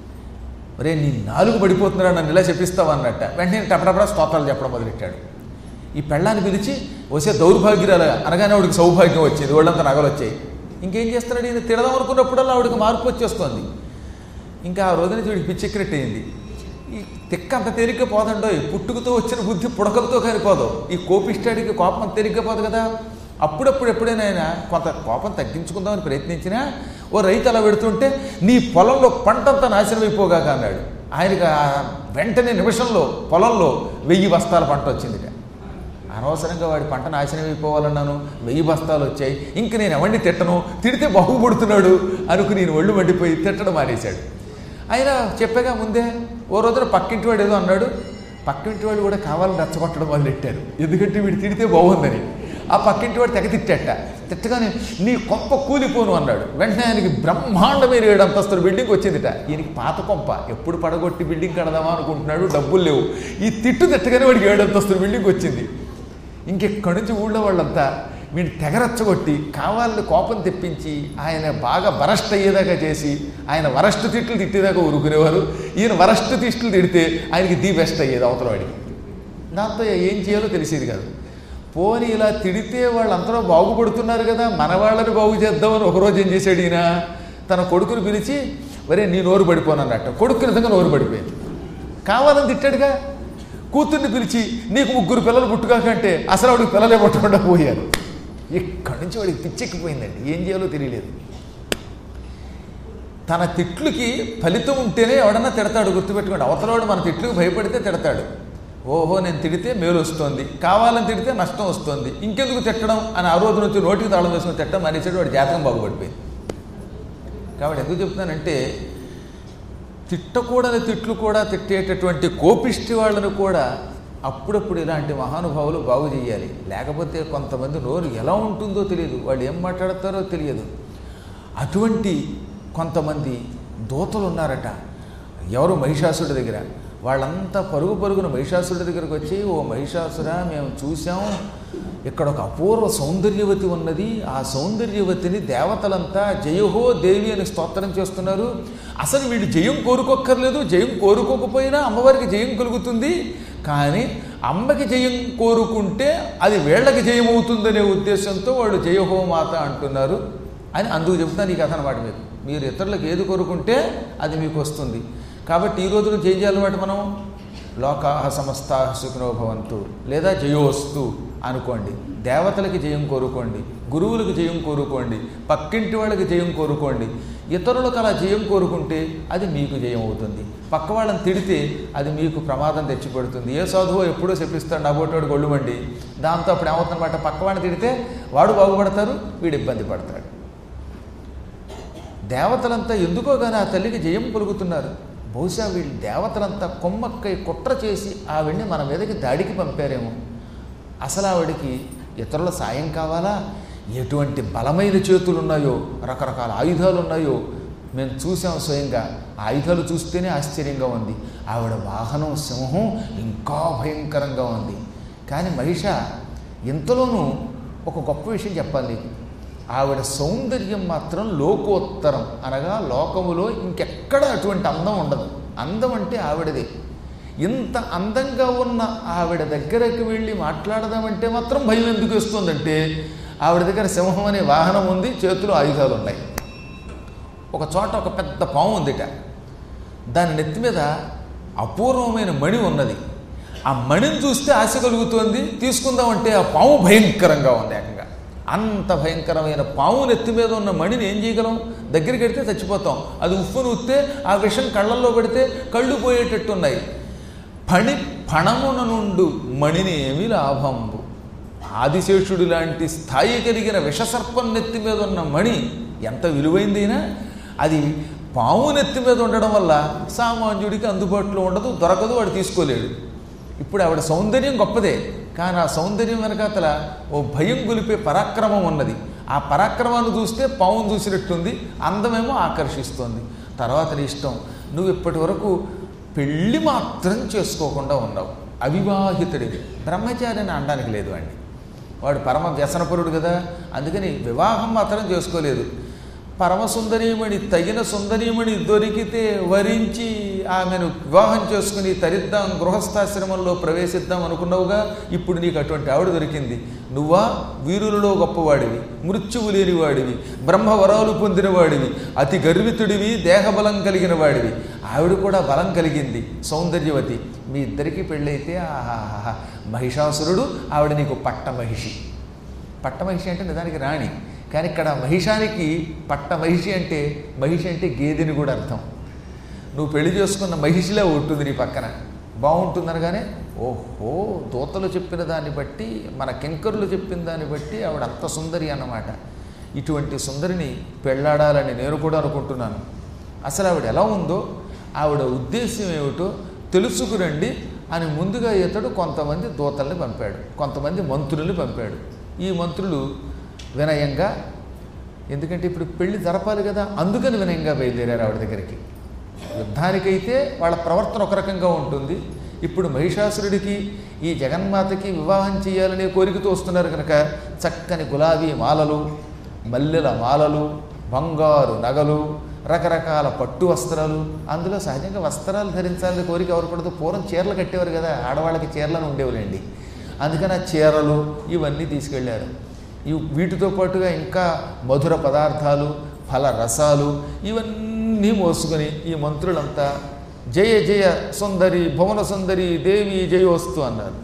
[SPEAKER 1] రే నీ నాలుగు పడిపోతున్నాడు నన్ను ఇలా చెప్పిస్తావు అన్నట్ట వెంటనే టపటపడా స్తోత్రాలు చెప్పడం మొదలెట్టాడు ఈ పెళ్ళాన్ని పిలిచి వసే దౌర్భాగ్యురాలు అనగానే ఆవిడికి సౌభాగ్యం వచ్చింది వాళ్ళంతా నగలు వచ్చాయి ఇంకేం చేస్తున్నాడు ఈయన తిడదాం అనుకున్నప్పుడల్లా ఆవిడకి మార్పు వచ్చేస్తుంది ఇంకా ఆ రోజున వీడికి పిచ్చెక్కినట్టు అయింది ఈ తిక్క అంత తేలిగ్గా పోదండో ఈ పుట్టుకతో వచ్చిన బుద్ధి పుడకలతో కానిపోదు ఈ కోపిష్టాడికి కోపం తేలిగ్గా పోదు కదా అప్పుడప్పుడు ఎప్పుడైనా ఆయన కొంత కోపం తగ్గించుకుందామని ప్రయత్నించినా ఓ రైతు అలా పెడుతుంటే నీ పొలంలో పంటంతా నాశనం అయిపోగాక అన్నాడు ఆయనకి ఆ వెంటనే నిమిషంలో పొలంలో వెయ్యి బస్తాల పంట వచ్చిందిట అనవసరంగా వాడి పంట నాశనం అయిపోవాలన్నాను వెయ్యి బస్తాలు వచ్చాయి ఇంక నేను ఎవరిని తిట్టను తిడితే బాగుపడుతున్నాడు అనుకుని నేను ఒళ్ళు మండిపోయి తిట్టడం మానేశాడు ఆయన చెప్పగా ముందే ఓ రోజున పక్కింటి వాడు ఏదో అన్నాడు పక్కింటి వాడు కూడా కావాలని రెచ్చగొట్టడం మొదలెట్టారు ఎందుకంటే వీడు తిడితే బాగుందని ఆ పక్కింటి వాడు తెగ తిట్టాట తిట్టగానే నీ కొంప కూలిపోను అన్నాడు వెంటనే ఆయనకి బ్రహ్మాండమైన ఏడు అంతస్తుల బిల్డింగ్ వచ్చిందిట ఈయనకి పాత కొంప ఎప్పుడు పడగొట్టి బిల్డింగ్ కడదామా అనుకుంటున్నాడు డబ్బులు లేవు ఈ తిట్టు తిట్టగానే వాడికి ఏడు అంతస్తుల బిల్డింగ్ వచ్చింది ఇంకెక్కడి నుంచి ఊళ్ళో వాళ్ళంతా వీడిని తెగరచ్చగొట్టి కావాలని కోపం తెప్పించి ఆయన బాగా వరస్ట్ అయ్యేదాకా చేసి ఆయన వరస్ట్ తిట్లు తిట్టేదాకా ఊరుకునేవారు ఈయన వరస్ట్ తిట్లు తిడితే ఆయనకి ది బెస్ట్ అయ్యేది అవతల వాడికి దాంతో ఏం చేయాలో తెలిసేది కాదు పోనీ ఇలా తిడితే వాళ్ళందరూ బాగుపడుతున్నారు కదా మన వాళ్ళని బాగు చేద్దామని ఒకరోజు ఏం చేశాడు ఈయన తన కొడుకుని పిలిచి వరే నీ నోరు పడిపోనన్నట్టు కొడుకు నిజంగా నోరు పడిపోయింది కావాలని తిట్టాడుగా కూతుర్ని పిలిచి నీకు ముగ్గురు పిల్లలు పుట్టుకాకంటే అసలు వాడికి పిల్లలే పుట్టకుండా పోయారు ఇక్కడి నుంచి వాడికి పిచ్చెక్కిపోయిందండి ఏం చేయాలో తెలియలేదు తన తిట్లుకి ఫలితం ఉంటేనే ఎవడన్నా తిడతాడు గుర్తుపెట్టుకోండి అవతలవాడు మన తిట్లుకి భయపడితే తిడతాడు ఓహో నేను తిడితే మేలు వస్తుంది కావాలని తిడితే నష్టం వస్తుంది ఇంకెందుకు తిట్టడం అని ఆ రోజు నుంచి నోటికి తాళం వేసుకుని తిట్టడం అనేసాడు వాడి జాతకం బాగుపడిపోయింది కాబట్టి ఎందుకు చెప్తున్నానంటే తిట్టకూడని తిట్లు కూడా తిట్టేటటువంటి కోపిష్టి వాళ్ళను కూడా అప్పుడప్పుడు ఇలాంటి మహానుభావులు బాగు చేయాలి లేకపోతే కొంతమంది నోరు ఎలా ఉంటుందో తెలియదు వాళ్ళు ఏం మాట్లాడతారో తెలియదు అటువంటి కొంతమంది దూతలు ఉన్నారట ఎవరు మహిషాసుడి దగ్గర వాళ్ళంతా పరుగు పరుగున మహిషాసుడి దగ్గరికి వచ్చి ఓ మహిషాసుర మేము చూసాం ఇక్కడ ఒక అపూర్వ సౌందర్యవతి ఉన్నది ఆ సౌందర్యవతిని దేవతలంతా జయహో దేవి అని స్తోత్రం చేస్తున్నారు అసలు వీళ్ళు జయం కోరుకోక్కర్లేదు జయం కోరుకోకపోయినా అమ్మవారికి జయం కలుగుతుంది కానీ అమ్మకి జయం కోరుకుంటే అది వీళ్ళకి జయం అవుతుందనే ఉద్దేశంతో వాళ్ళు జయహో మాత అంటున్నారు అని అందుకు చెప్తున్నాను ఈ కథ అనమాట మీకు మీరు ఇతరులకు ఏది కోరుకుంటే అది మీకు వస్తుంది కాబట్టి ఈ రోజు నుంచి ఏం చేయాలి అన్నమాట మనం లోకాహ సమస్త సుఖినో భవంతు లేదా జయోస్తు అనుకోండి దేవతలకి జయం కోరుకోండి గురువులకు జయం కోరుకోండి పక్కింటి వాళ్ళకి జయం కోరుకోండి ఇతరులకు అలా జయం కోరుకుంటే అది మీకు జయం అవుతుంది పక్క వాళ్ళని తిడితే అది మీకు ప్రమాదం తెచ్చిపెడుతుంది ఏ సాధువు ఎప్పుడో చెప్పిస్తాడు నవ్వోటాడు గొళ్ళుమండి దాంతో అప్పుడు ఏమవుతుందన్నమాట పక్క వాడిని తిడితే వాడు బాగుపడతారు వీడు ఇబ్బంది పడతాడు దేవతలంతా ఎందుకో కానీ ఆ తల్లికి జయం పలుకుతున్నారు బహుశా వీళ్ళు దేవతలంతా కొమ్మక్కై కుట్ర చేసి ఆవిడ్ని మన మీదకి దాడికి పంపారేమో అసలు ఆవిడికి ఇతరుల సాయం కావాలా ఎటువంటి బలమైన చేతులు ఉన్నాయో రకరకాల ఆయుధాలు ఉన్నాయో మేము చూసాం స్వయంగా ఆ ఆయుధాలు చూస్తేనే ఆశ్చర్యంగా ఉంది ఆవిడ వాహనం సింహం ఇంకా భయంకరంగా ఉంది కానీ మహిష ఇంతలోనూ ఒక గొప్ప విషయం చెప్పాలి నీకు ఆవిడ సౌందర్యం మాత్రం లోకోత్తరం అనగా లోకములో ఇంకెక్కడ అటువంటి అందం ఉండదు అందం అంటే ఆవిడదే ఇంత అందంగా ఉన్న ఆవిడ దగ్గరకు వెళ్ళి మాట్లాడదామంటే మాత్రం భయం ఎందుకు వస్తుందంటే ఆవిడ దగ్గర సింహం అనే వాహనం ఉంది చేతిలో ఆయుధాలు ఉన్నాయి ఒక చోట ఒక పెద్ద పాము ఉందిట దాని నెత్తి మీద అపూర్వమైన మణి ఉన్నది ఆ మణిని చూస్తే ఆశ కలుగుతోంది తీసుకుందామంటే ఆ పాము భయంకరంగా ఉంది ఏకంగా అంత భయంకరమైన పాము నెత్తి మీద ఉన్న మణిని ఏం చేయగలం దగ్గరికి వెడితే చచ్చిపోతాం అది ఉప్పును ఉత్తే ఆ విషం కళ్ళల్లో పెడితే కళ్ళు పోయేటట్టు ఉన్నాయి పణి పణమున నుండు మణిని ఏమి లాభంబు ఆదిశేషుడు లాంటి స్థాయి కలిగిన విషసర్పం నెత్తి మీద ఉన్న మణి ఎంత విలువైందైనా అది పాము నెత్తి మీద ఉండడం వల్ల సామాన్యుడికి అందుబాటులో ఉండదు దొరకదు వాడు తీసుకోలేడు ఇప్పుడు ఆవిడ సౌందర్యం గొప్పదే కానీ ఆ సౌందర్యం వెనకాతల ఓ భయం గొలిపే పరాక్రమం ఉన్నది ఆ పరాక్రమాన్ని చూస్తే పావును చూసినట్టుంది అందమేమో ఆకర్షిస్తోంది తర్వాత నీ ఇష్టం నువ్వు ఇప్పటి వరకు పెళ్ళి మాత్రం చేసుకోకుండా ఉన్నావు అవివాహితుడివి బ్రహ్మచారి అని అనడానికి లేదు వాడిని వాడు పరమ వ్యసనపరుడు కదా అందుకని వివాహం మాత్రం చేసుకోలేదు పరమ సుందరీమణి తగిన సుందరీమణి దొరికితే వరించి ఆమెను వివాహం చేసుకుని తరిద్దాం గృహస్థాశ్రమంలో ప్రవేశిద్దాం అనుకున్నావుగా ఇప్పుడు నీకు అటువంటి ఆవిడ దొరికింది నువ్వా వీరులలో గొప్పవాడివి మృత్యువు లేనివాడివి బ్రహ్మవరాలు పొందినవాడివి అతి గర్వితుడివి దేహబలం కలిగిన వాడివి ఆవిడ కూడా బలం కలిగింది సౌందర్యవతి మీ ఇద్దరికీ పెళ్ళైతే ఆహాహా మహిషాసురుడు ఆవిడ నీకు పట్ట మహిషి పట్ట మహిషి అంటే నిజానికి రాణి కానీ ఇక్కడ మహిషానికి పట్ట మహిషి అంటే మహిషి అంటే గేదెని కూడా అర్థం నువ్వు పెళ్లి చేసుకున్న మహిషిలే ఉంటుంది నీ పక్కన బాగుంటుందనగానే ఓహో దూతలు చెప్పిన దాన్ని బట్టి మన కింకరులు చెప్పిన దాన్ని బట్టి ఆవిడ అంత సుందరి అన్నమాట ఇటువంటి సుందరిని పెళ్ళాడాలని నేను కూడా అనుకుంటున్నాను అసలు ఆవిడ ఎలా ఉందో ఆవిడ ఉద్దేశం ఏమిటో తెలుసుకురండి అని ముందుగా ఇతడు కొంతమంది దూతల్ని పంపాడు కొంతమంది మంత్రుల్ని పంపాడు ఈ మంత్రులు వినయంగా ఎందుకంటే ఇప్పుడు పెళ్లి జరపాలి కదా అందుకని వినయంగా బయలుదేరారు ఆవిడ దగ్గరికి యుద్ధానికైతే వాళ్ళ ప్రవర్తన ఒక రకంగా ఉంటుంది ఇప్పుడు మహిషాసురుడికి ఈ జగన్మాతకి వివాహం చేయాలనే కోరికతో వస్తున్నారు కనుక చక్కని గులాబీ మాలలు మల్లెల మాలలు బంగారు నగలు రకరకాల పట్టు వస్త్రాలు అందులో సహజంగా వస్త్రాలు ధరించాలని కోరిక ఎవరు పడదు పూర్వం చీరలు కట్టేవారు కదా ఆడవాళ్ళకి చీరలను ఉండేవాళ్ళండి అందుకని ఆ చీరలు ఇవన్నీ తీసుకెళ్లారు ఇవి వీటితో పాటుగా ఇంకా మధుర పదార్థాలు ఫల రసాలు ఇవన్నీ మోసుకొని ఈ మంత్రులంతా జయ జయ సుందరి భువన సుందరి దేవి జయోస్తు అన్నారు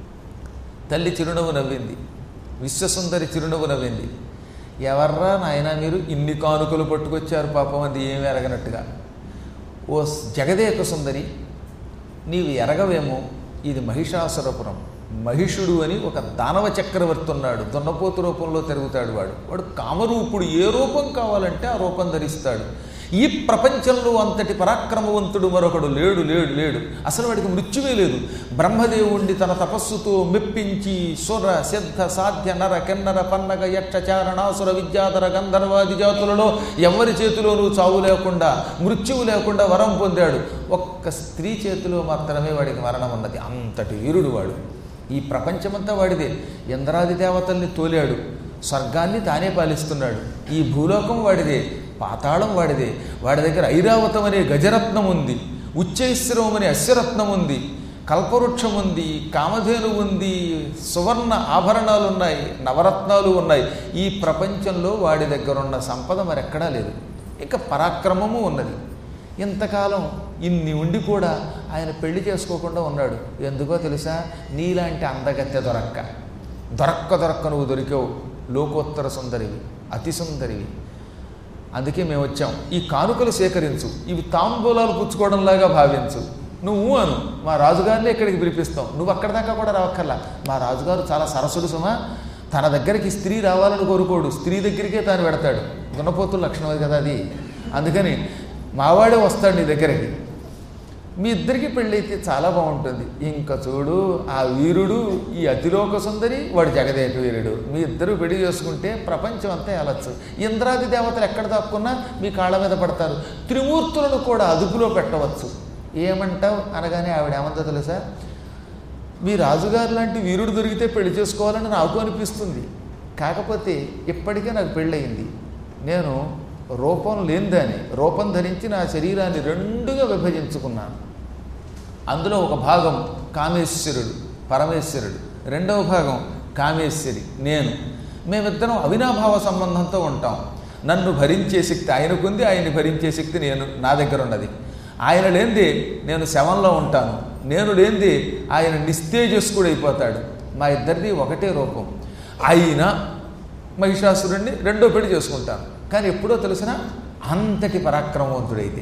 [SPEAKER 1] తల్లి చిరునవ్వు నవ్వింది విశ్వసుందరి చిరునవ్వు నవ్వింది ఎవర్రా నాయన మీరు ఇన్ని కానుకలు పట్టుకొచ్చారు పాపం అది ఏమి ఎరగనట్టుగా ఓ జగదేక సుందరి నీవు ఎరగవేమో ఇది మహిషాసురపురం మహిషుడు అని ఒక దానవ చక్రవర్తి ఉన్నాడు దున్నపోతు రూపంలో తిరుగుతాడు వాడు వాడు కామరూపుడు ఏ రూపం కావాలంటే ఆ రూపం ధరిస్తాడు ఈ ప్రపంచంలో అంతటి పరాక్రమవంతుడు మరొకడు లేడు లేడు లేడు అసలు వాడికి మృత్యువే లేదు బ్రహ్మదేవుణ్ణి తన తపస్సుతో మెప్పించి సుర సిద్ధ సాధ్య నర కిన్నర పన్నగ యక్ష చారణాసుర విద్యాధర గంధర్వాది జాతులలో ఎవరి చేతిలోనూ చావు లేకుండా మృత్యువు లేకుండా వరం పొందాడు ఒక్క స్త్రీ చేతిలో మాత్రమే వాడికి మరణం ఉన్నది అంతటి వీరుడు వాడు ఈ ప్రపంచమంతా వాడిదే ఇంద్రాది దేవతల్ని తోలాడు స్వర్గాన్ని తానే పాలిస్తున్నాడు ఈ భూలోకం వాడిదే పాతాళం వాడిదే వాడి దగ్గర ఐరావతం అనే గజరత్నం ఉంది ఉచ్చైశ్వరం అనే అశ్వరత్నం ఉంది కల్పవృక్షం ఉంది కామధేను ఉంది సువర్ణ ఆభరణాలు ఉన్నాయి నవరత్నాలు ఉన్నాయి ఈ ప్రపంచంలో వాడి దగ్గర ఉన్న సంపద మరెక్కడా లేదు ఇక పరాక్రమము ఉన్నది ఇంతకాలం ఇన్ని ఉండి కూడా ఆయన పెళ్లి చేసుకోకుండా ఉన్నాడు ఎందుకో తెలుసా నీలాంటి అందగత్తె దొరక్క దొరక్క దొరక్క నువ్వు దొరికావు లోకోత్తర సుందరివి అతి సుందరివి అందుకే మేము వచ్చాం ఈ కానుకలు సేకరించు ఇవి తాంబూలాలు పుచ్చుకోవడంలాగా భావించు నువ్వు అను మా రాజుగారిని ఇక్కడికి పిలిపిస్తాం నువ్వు అక్కడ దాకా కూడా రావక్కర్లా మా రాజుగారు చాలా సరసుడు సుమా తన దగ్గరికి స్త్రీ రావాలని కోరుకోడు స్త్రీ దగ్గరికే తాను పెడతాడు గుణపోతుల లక్షణం అది కదా అది అందుకని మావాడే వస్తాడు నీ దగ్గరికి మీ ఇద్దరికి పెళ్ళైతే చాలా బాగుంటుంది ఇంకా చూడు ఆ వీరుడు ఈ అతిలోక సుందరి వాడు జగదేక వీరుడు మీ ఇద్దరు పెళ్లి చేసుకుంటే ప్రపంచం అంతా వెళ్ళచ్చు ఇంద్రాది దేవతలు ఎక్కడ దాక్కున్నా మీ కాళ్ళ మీద పడతారు త్రిమూర్తులను కూడా అదుపులో పెట్టవచ్చు ఏమంటావు అనగానే ఆవిడ ఏమందో తెలుసా మీ రాజుగారు లాంటి వీరుడు దొరికితే పెళ్లి చేసుకోవాలని నాకు అనిపిస్తుంది కాకపోతే ఇప్పటికే నాకు పెళ్ళయింది నేను రూపం లేనిదాన్ని రూపం ధరించి నా శరీరాన్ని రెండుగా విభజించుకున్నాను అందులో ఒక భాగం కామేశ్వరుడు పరమేశ్వరుడు రెండవ భాగం కామేశ్వరి నేను మేమిద్దరం అవినాభావ సంబంధంతో ఉంటాం నన్ను భరించే శక్తి ఆయనకుంది ఆయన్ని భరించే శక్తి నేను నా దగ్గర ఉన్నది ఆయన లేనిది నేను శవంలో ఉంటాను నేను లేనిది ఆయన నిస్తేజస్కుడు అయిపోతాడు మా ఇద్దరిది ఒకటే రూపం అయినా మహిషాసురుణ్ణి రెండో పెళ్లి చేసుకుంటాను కానీ ఎప్పుడో తెలిసిన అంతటి పరాక్రమవంతుడైతే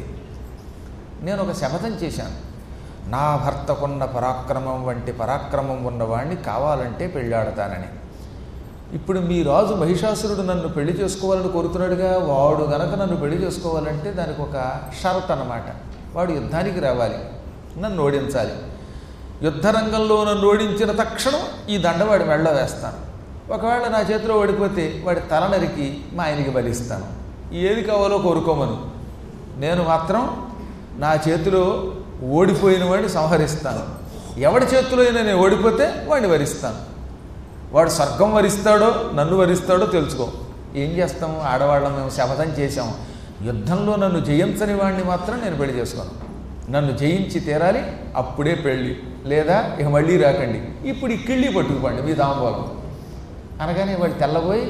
[SPEAKER 1] నేను ఒక శపథం చేశాను నా భర్తకున్న పరాక్రమం వంటి పరాక్రమం ఉన్నవాడిని కావాలంటే పెళ్ళాడతానని ఇప్పుడు మీ రాజు మహిషాసురుడు నన్ను పెళ్లి చేసుకోవాలని కోరుతున్నాడుగా వాడు గనక నన్ను పెళ్లి చేసుకోవాలంటే దానికి ఒక షరత్ అన్నమాట వాడు యుద్ధానికి రావాలి నన్ను ఓడించాలి యుద్ధరంగంలో నన్ను ఓడించిన తక్షణం ఈ దండవాడి మెళ్ళ వేస్తాను ఒకవేళ నా చేతిలో ఓడిపోతే వాడి తల నరికి మా ఆయనకి బలిస్తాను ఏది కావాలో కోరుకోమను నేను మాత్రం నా చేతిలో ఓడిపోయిన వాడిని సంహరిస్తాను ఎవడి చేతిలో అయినా నేను ఓడిపోతే వాడిని వరిస్తాను వాడు స్వర్గం వరిస్తాడో నన్ను వరిస్తాడో తెలుసుకో ఏం చేస్తాము ఆడవాళ్ళం మేము శపథం చేశాము యుద్ధంలో నన్ను జయించని వాడిని మాత్రం నేను పెళ్లి చేసుకోను నన్ను జయించి తీరాలి అప్పుడే పెళ్ళి లేదా ఇక మళ్ళీ రాకండి ఇప్పుడు ఈ కిళ్ళి పట్టుకుపోండి మీ దాంబోలం అనగానే వాడు తెల్లబోయి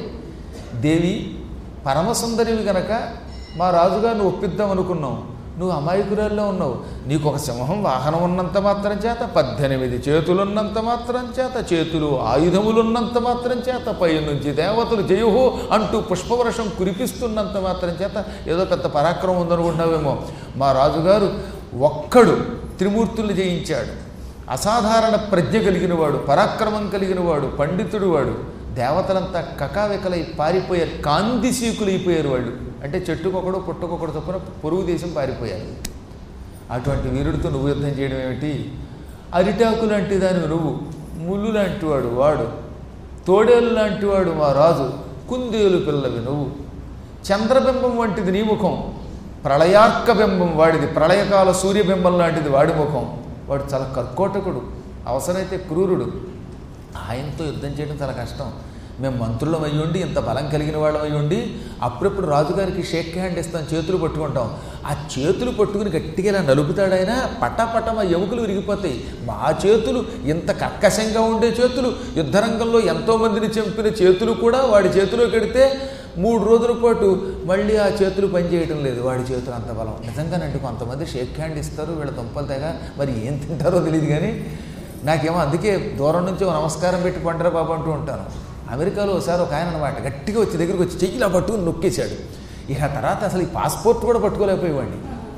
[SPEAKER 1] దేవి పరమసుందరివి గనక మా రాజుగారిని ఒప్పిద్దాం అనుకున్నాం నువ్వు అమాయకురాల్లో ఉన్నావు నీకు ఒక సింహం వాహనం ఉన్నంత మాత్రం చేత పద్దెనిమిది చేతులున్నంత మాత్రం చేత చేతులు ఆయుధములున్నంత మాత్రం చేత పై నుంచి దేవతలు జయుహో అంటూ పుష్పవర్షం కురిపిస్తున్నంత మాత్రం చేత ఏదో పెద్ద పరాక్రమం ఉందనుకుంటున్నావేమో మా రాజుగారు ఒక్కడు త్రిమూర్తుల్ని జయించాడు అసాధారణ ప్రజ్ఞ కలిగిన వాడు పరాక్రమం కలిగిన వాడు పండితుడు వాడు దేవతలంతా కకావికలై పారిపోయారు కాందిశీకులైపోయారు వాళ్ళు అంటే చెట్టుకొకడు పుట్టకొకడు చొప్పున పొరుగు దేశం పారిపోయారు అటువంటి వీరుడితో నువ్వు యుద్ధం చేయడం ఏమిటి అరిటాకు లాంటి దాని నువ్వు ముళ్ళు లాంటి వాడు వాడు తోడేలు లాంటి వాడు మా రాజు కుందేలు పిల్లవి నువ్వు చంద్రబింబం వంటిది నీ ముఖం ప్రళయార్క బింబం వాడిది ప్రళయకాల సూర్యబింబం లాంటిది వాడి ముఖం వాడు చాలా కర్కోటకుడు అవసరమైతే క్రూరుడు ఆయనతో యుద్ధం చేయడం చాలా కష్టం మేము మంత్రులం అయ్యుండి ఇంత బలం కలిగిన వాళ్ళం అయ్యుండి అప్పుడప్పుడు రాజుగారికి షేక్ హ్యాండ్ ఇస్తాం చేతులు పట్టుకుంటాం ఆ చేతులు పట్టుకుని గట్టిగా ఇలా నలుపుతాడు ఆయన పటాపట మా ఎముకలు విరిగిపోతాయి మా చేతులు ఇంత కర్కశంగా ఉండే చేతులు యుద్ధరంగంలో ఎంతోమందిని చంపిన చేతులు కూడా వాడి చేతిలో కడితే మూడు రోజుల పాటు మళ్ళీ ఆ చేతులు పనిచేయటం లేదు వాడి చేతులు అంత బలం నిజంగానండి కొంతమంది షేక్ హ్యాండ్ ఇస్తారు వీళ్ళ దుంపలు తెగ మరి ఏం తింటారో తెలియదు కానీ నాకేమో అందుకే దూరం నుంచి ఓ నమస్కారం పెట్టి పంటరా బాబు అంటూ ఉంటాను అమెరికాలో ఒకసారి ఒక ఆయన అనమాట గట్టిగా వచ్చి దగ్గరికి వచ్చి చెయ్యిలా పట్టుకుని నొక్కేశాడు ఇక ఆ తర్వాత అసలు ఈ పాస్పోర్ట్ కూడా పట్టుకోలేకపోయేవాడిని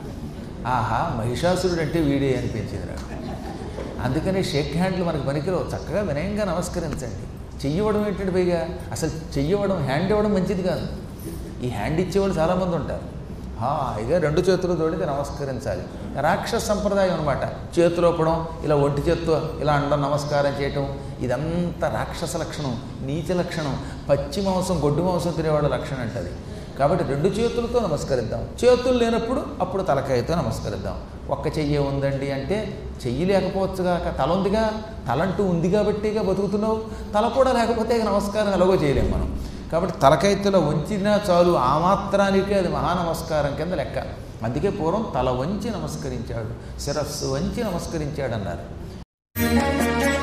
[SPEAKER 1] ఆహా మహిషాసురుడు అంటే వీడే అనిపించింది నాకు అందుకని షేక్ హ్యాండ్లు మనకి పనికిరావు చక్కగా వినయంగా నమస్కరించండి చెయ్యవడం ఏంటంటే పైగా అసలు చెయ్యవడం హ్యాండ్ ఇవ్వడం మంచిది కాదు ఈ హ్యాండ్ ఇచ్చేవాళ్ళు చాలామంది ఉంటారు హాయిగా రెండు చేతులు తోడితే నమస్కరించాలి రాక్షస సంప్రదాయం అనమాట చేతులు ఒప్పడం ఇలా ఒంటి చేత్తో ఇలా అండం నమస్కారం చేయటం ఇదంతా రాక్షస లక్షణం నీచ లక్షణం పచ్చి మాంసం గొడ్డు మాంసం తినేవాళ్ళ లక్షణం అంటది కాబట్టి రెండు చేతులతో నమస్కరిద్దాం చేతులు లేనప్పుడు అప్పుడు తలకాయతో నమస్కరిద్దాం ఒక్క చెయ్యే ఉందండి అంటే చెయ్యి లేకపోవచ్చుగా తల ఉందిగా తలంటూ ఉంది కాబట్టిగా బతుకుతున్నావు తల కూడా లేకపోతే ఇక నమస్కారం ఎలాగో చేయలేం మనం కాబట్టి తలకైతులో వంచినా చాలు ఆ మాత్రానికే అది మహా నమస్కారం కింద లెక్క అందుకే పూర్వం తల వంచి నమస్కరించాడు శిరస్సు వంచి నమస్కరించాడు అన్నారు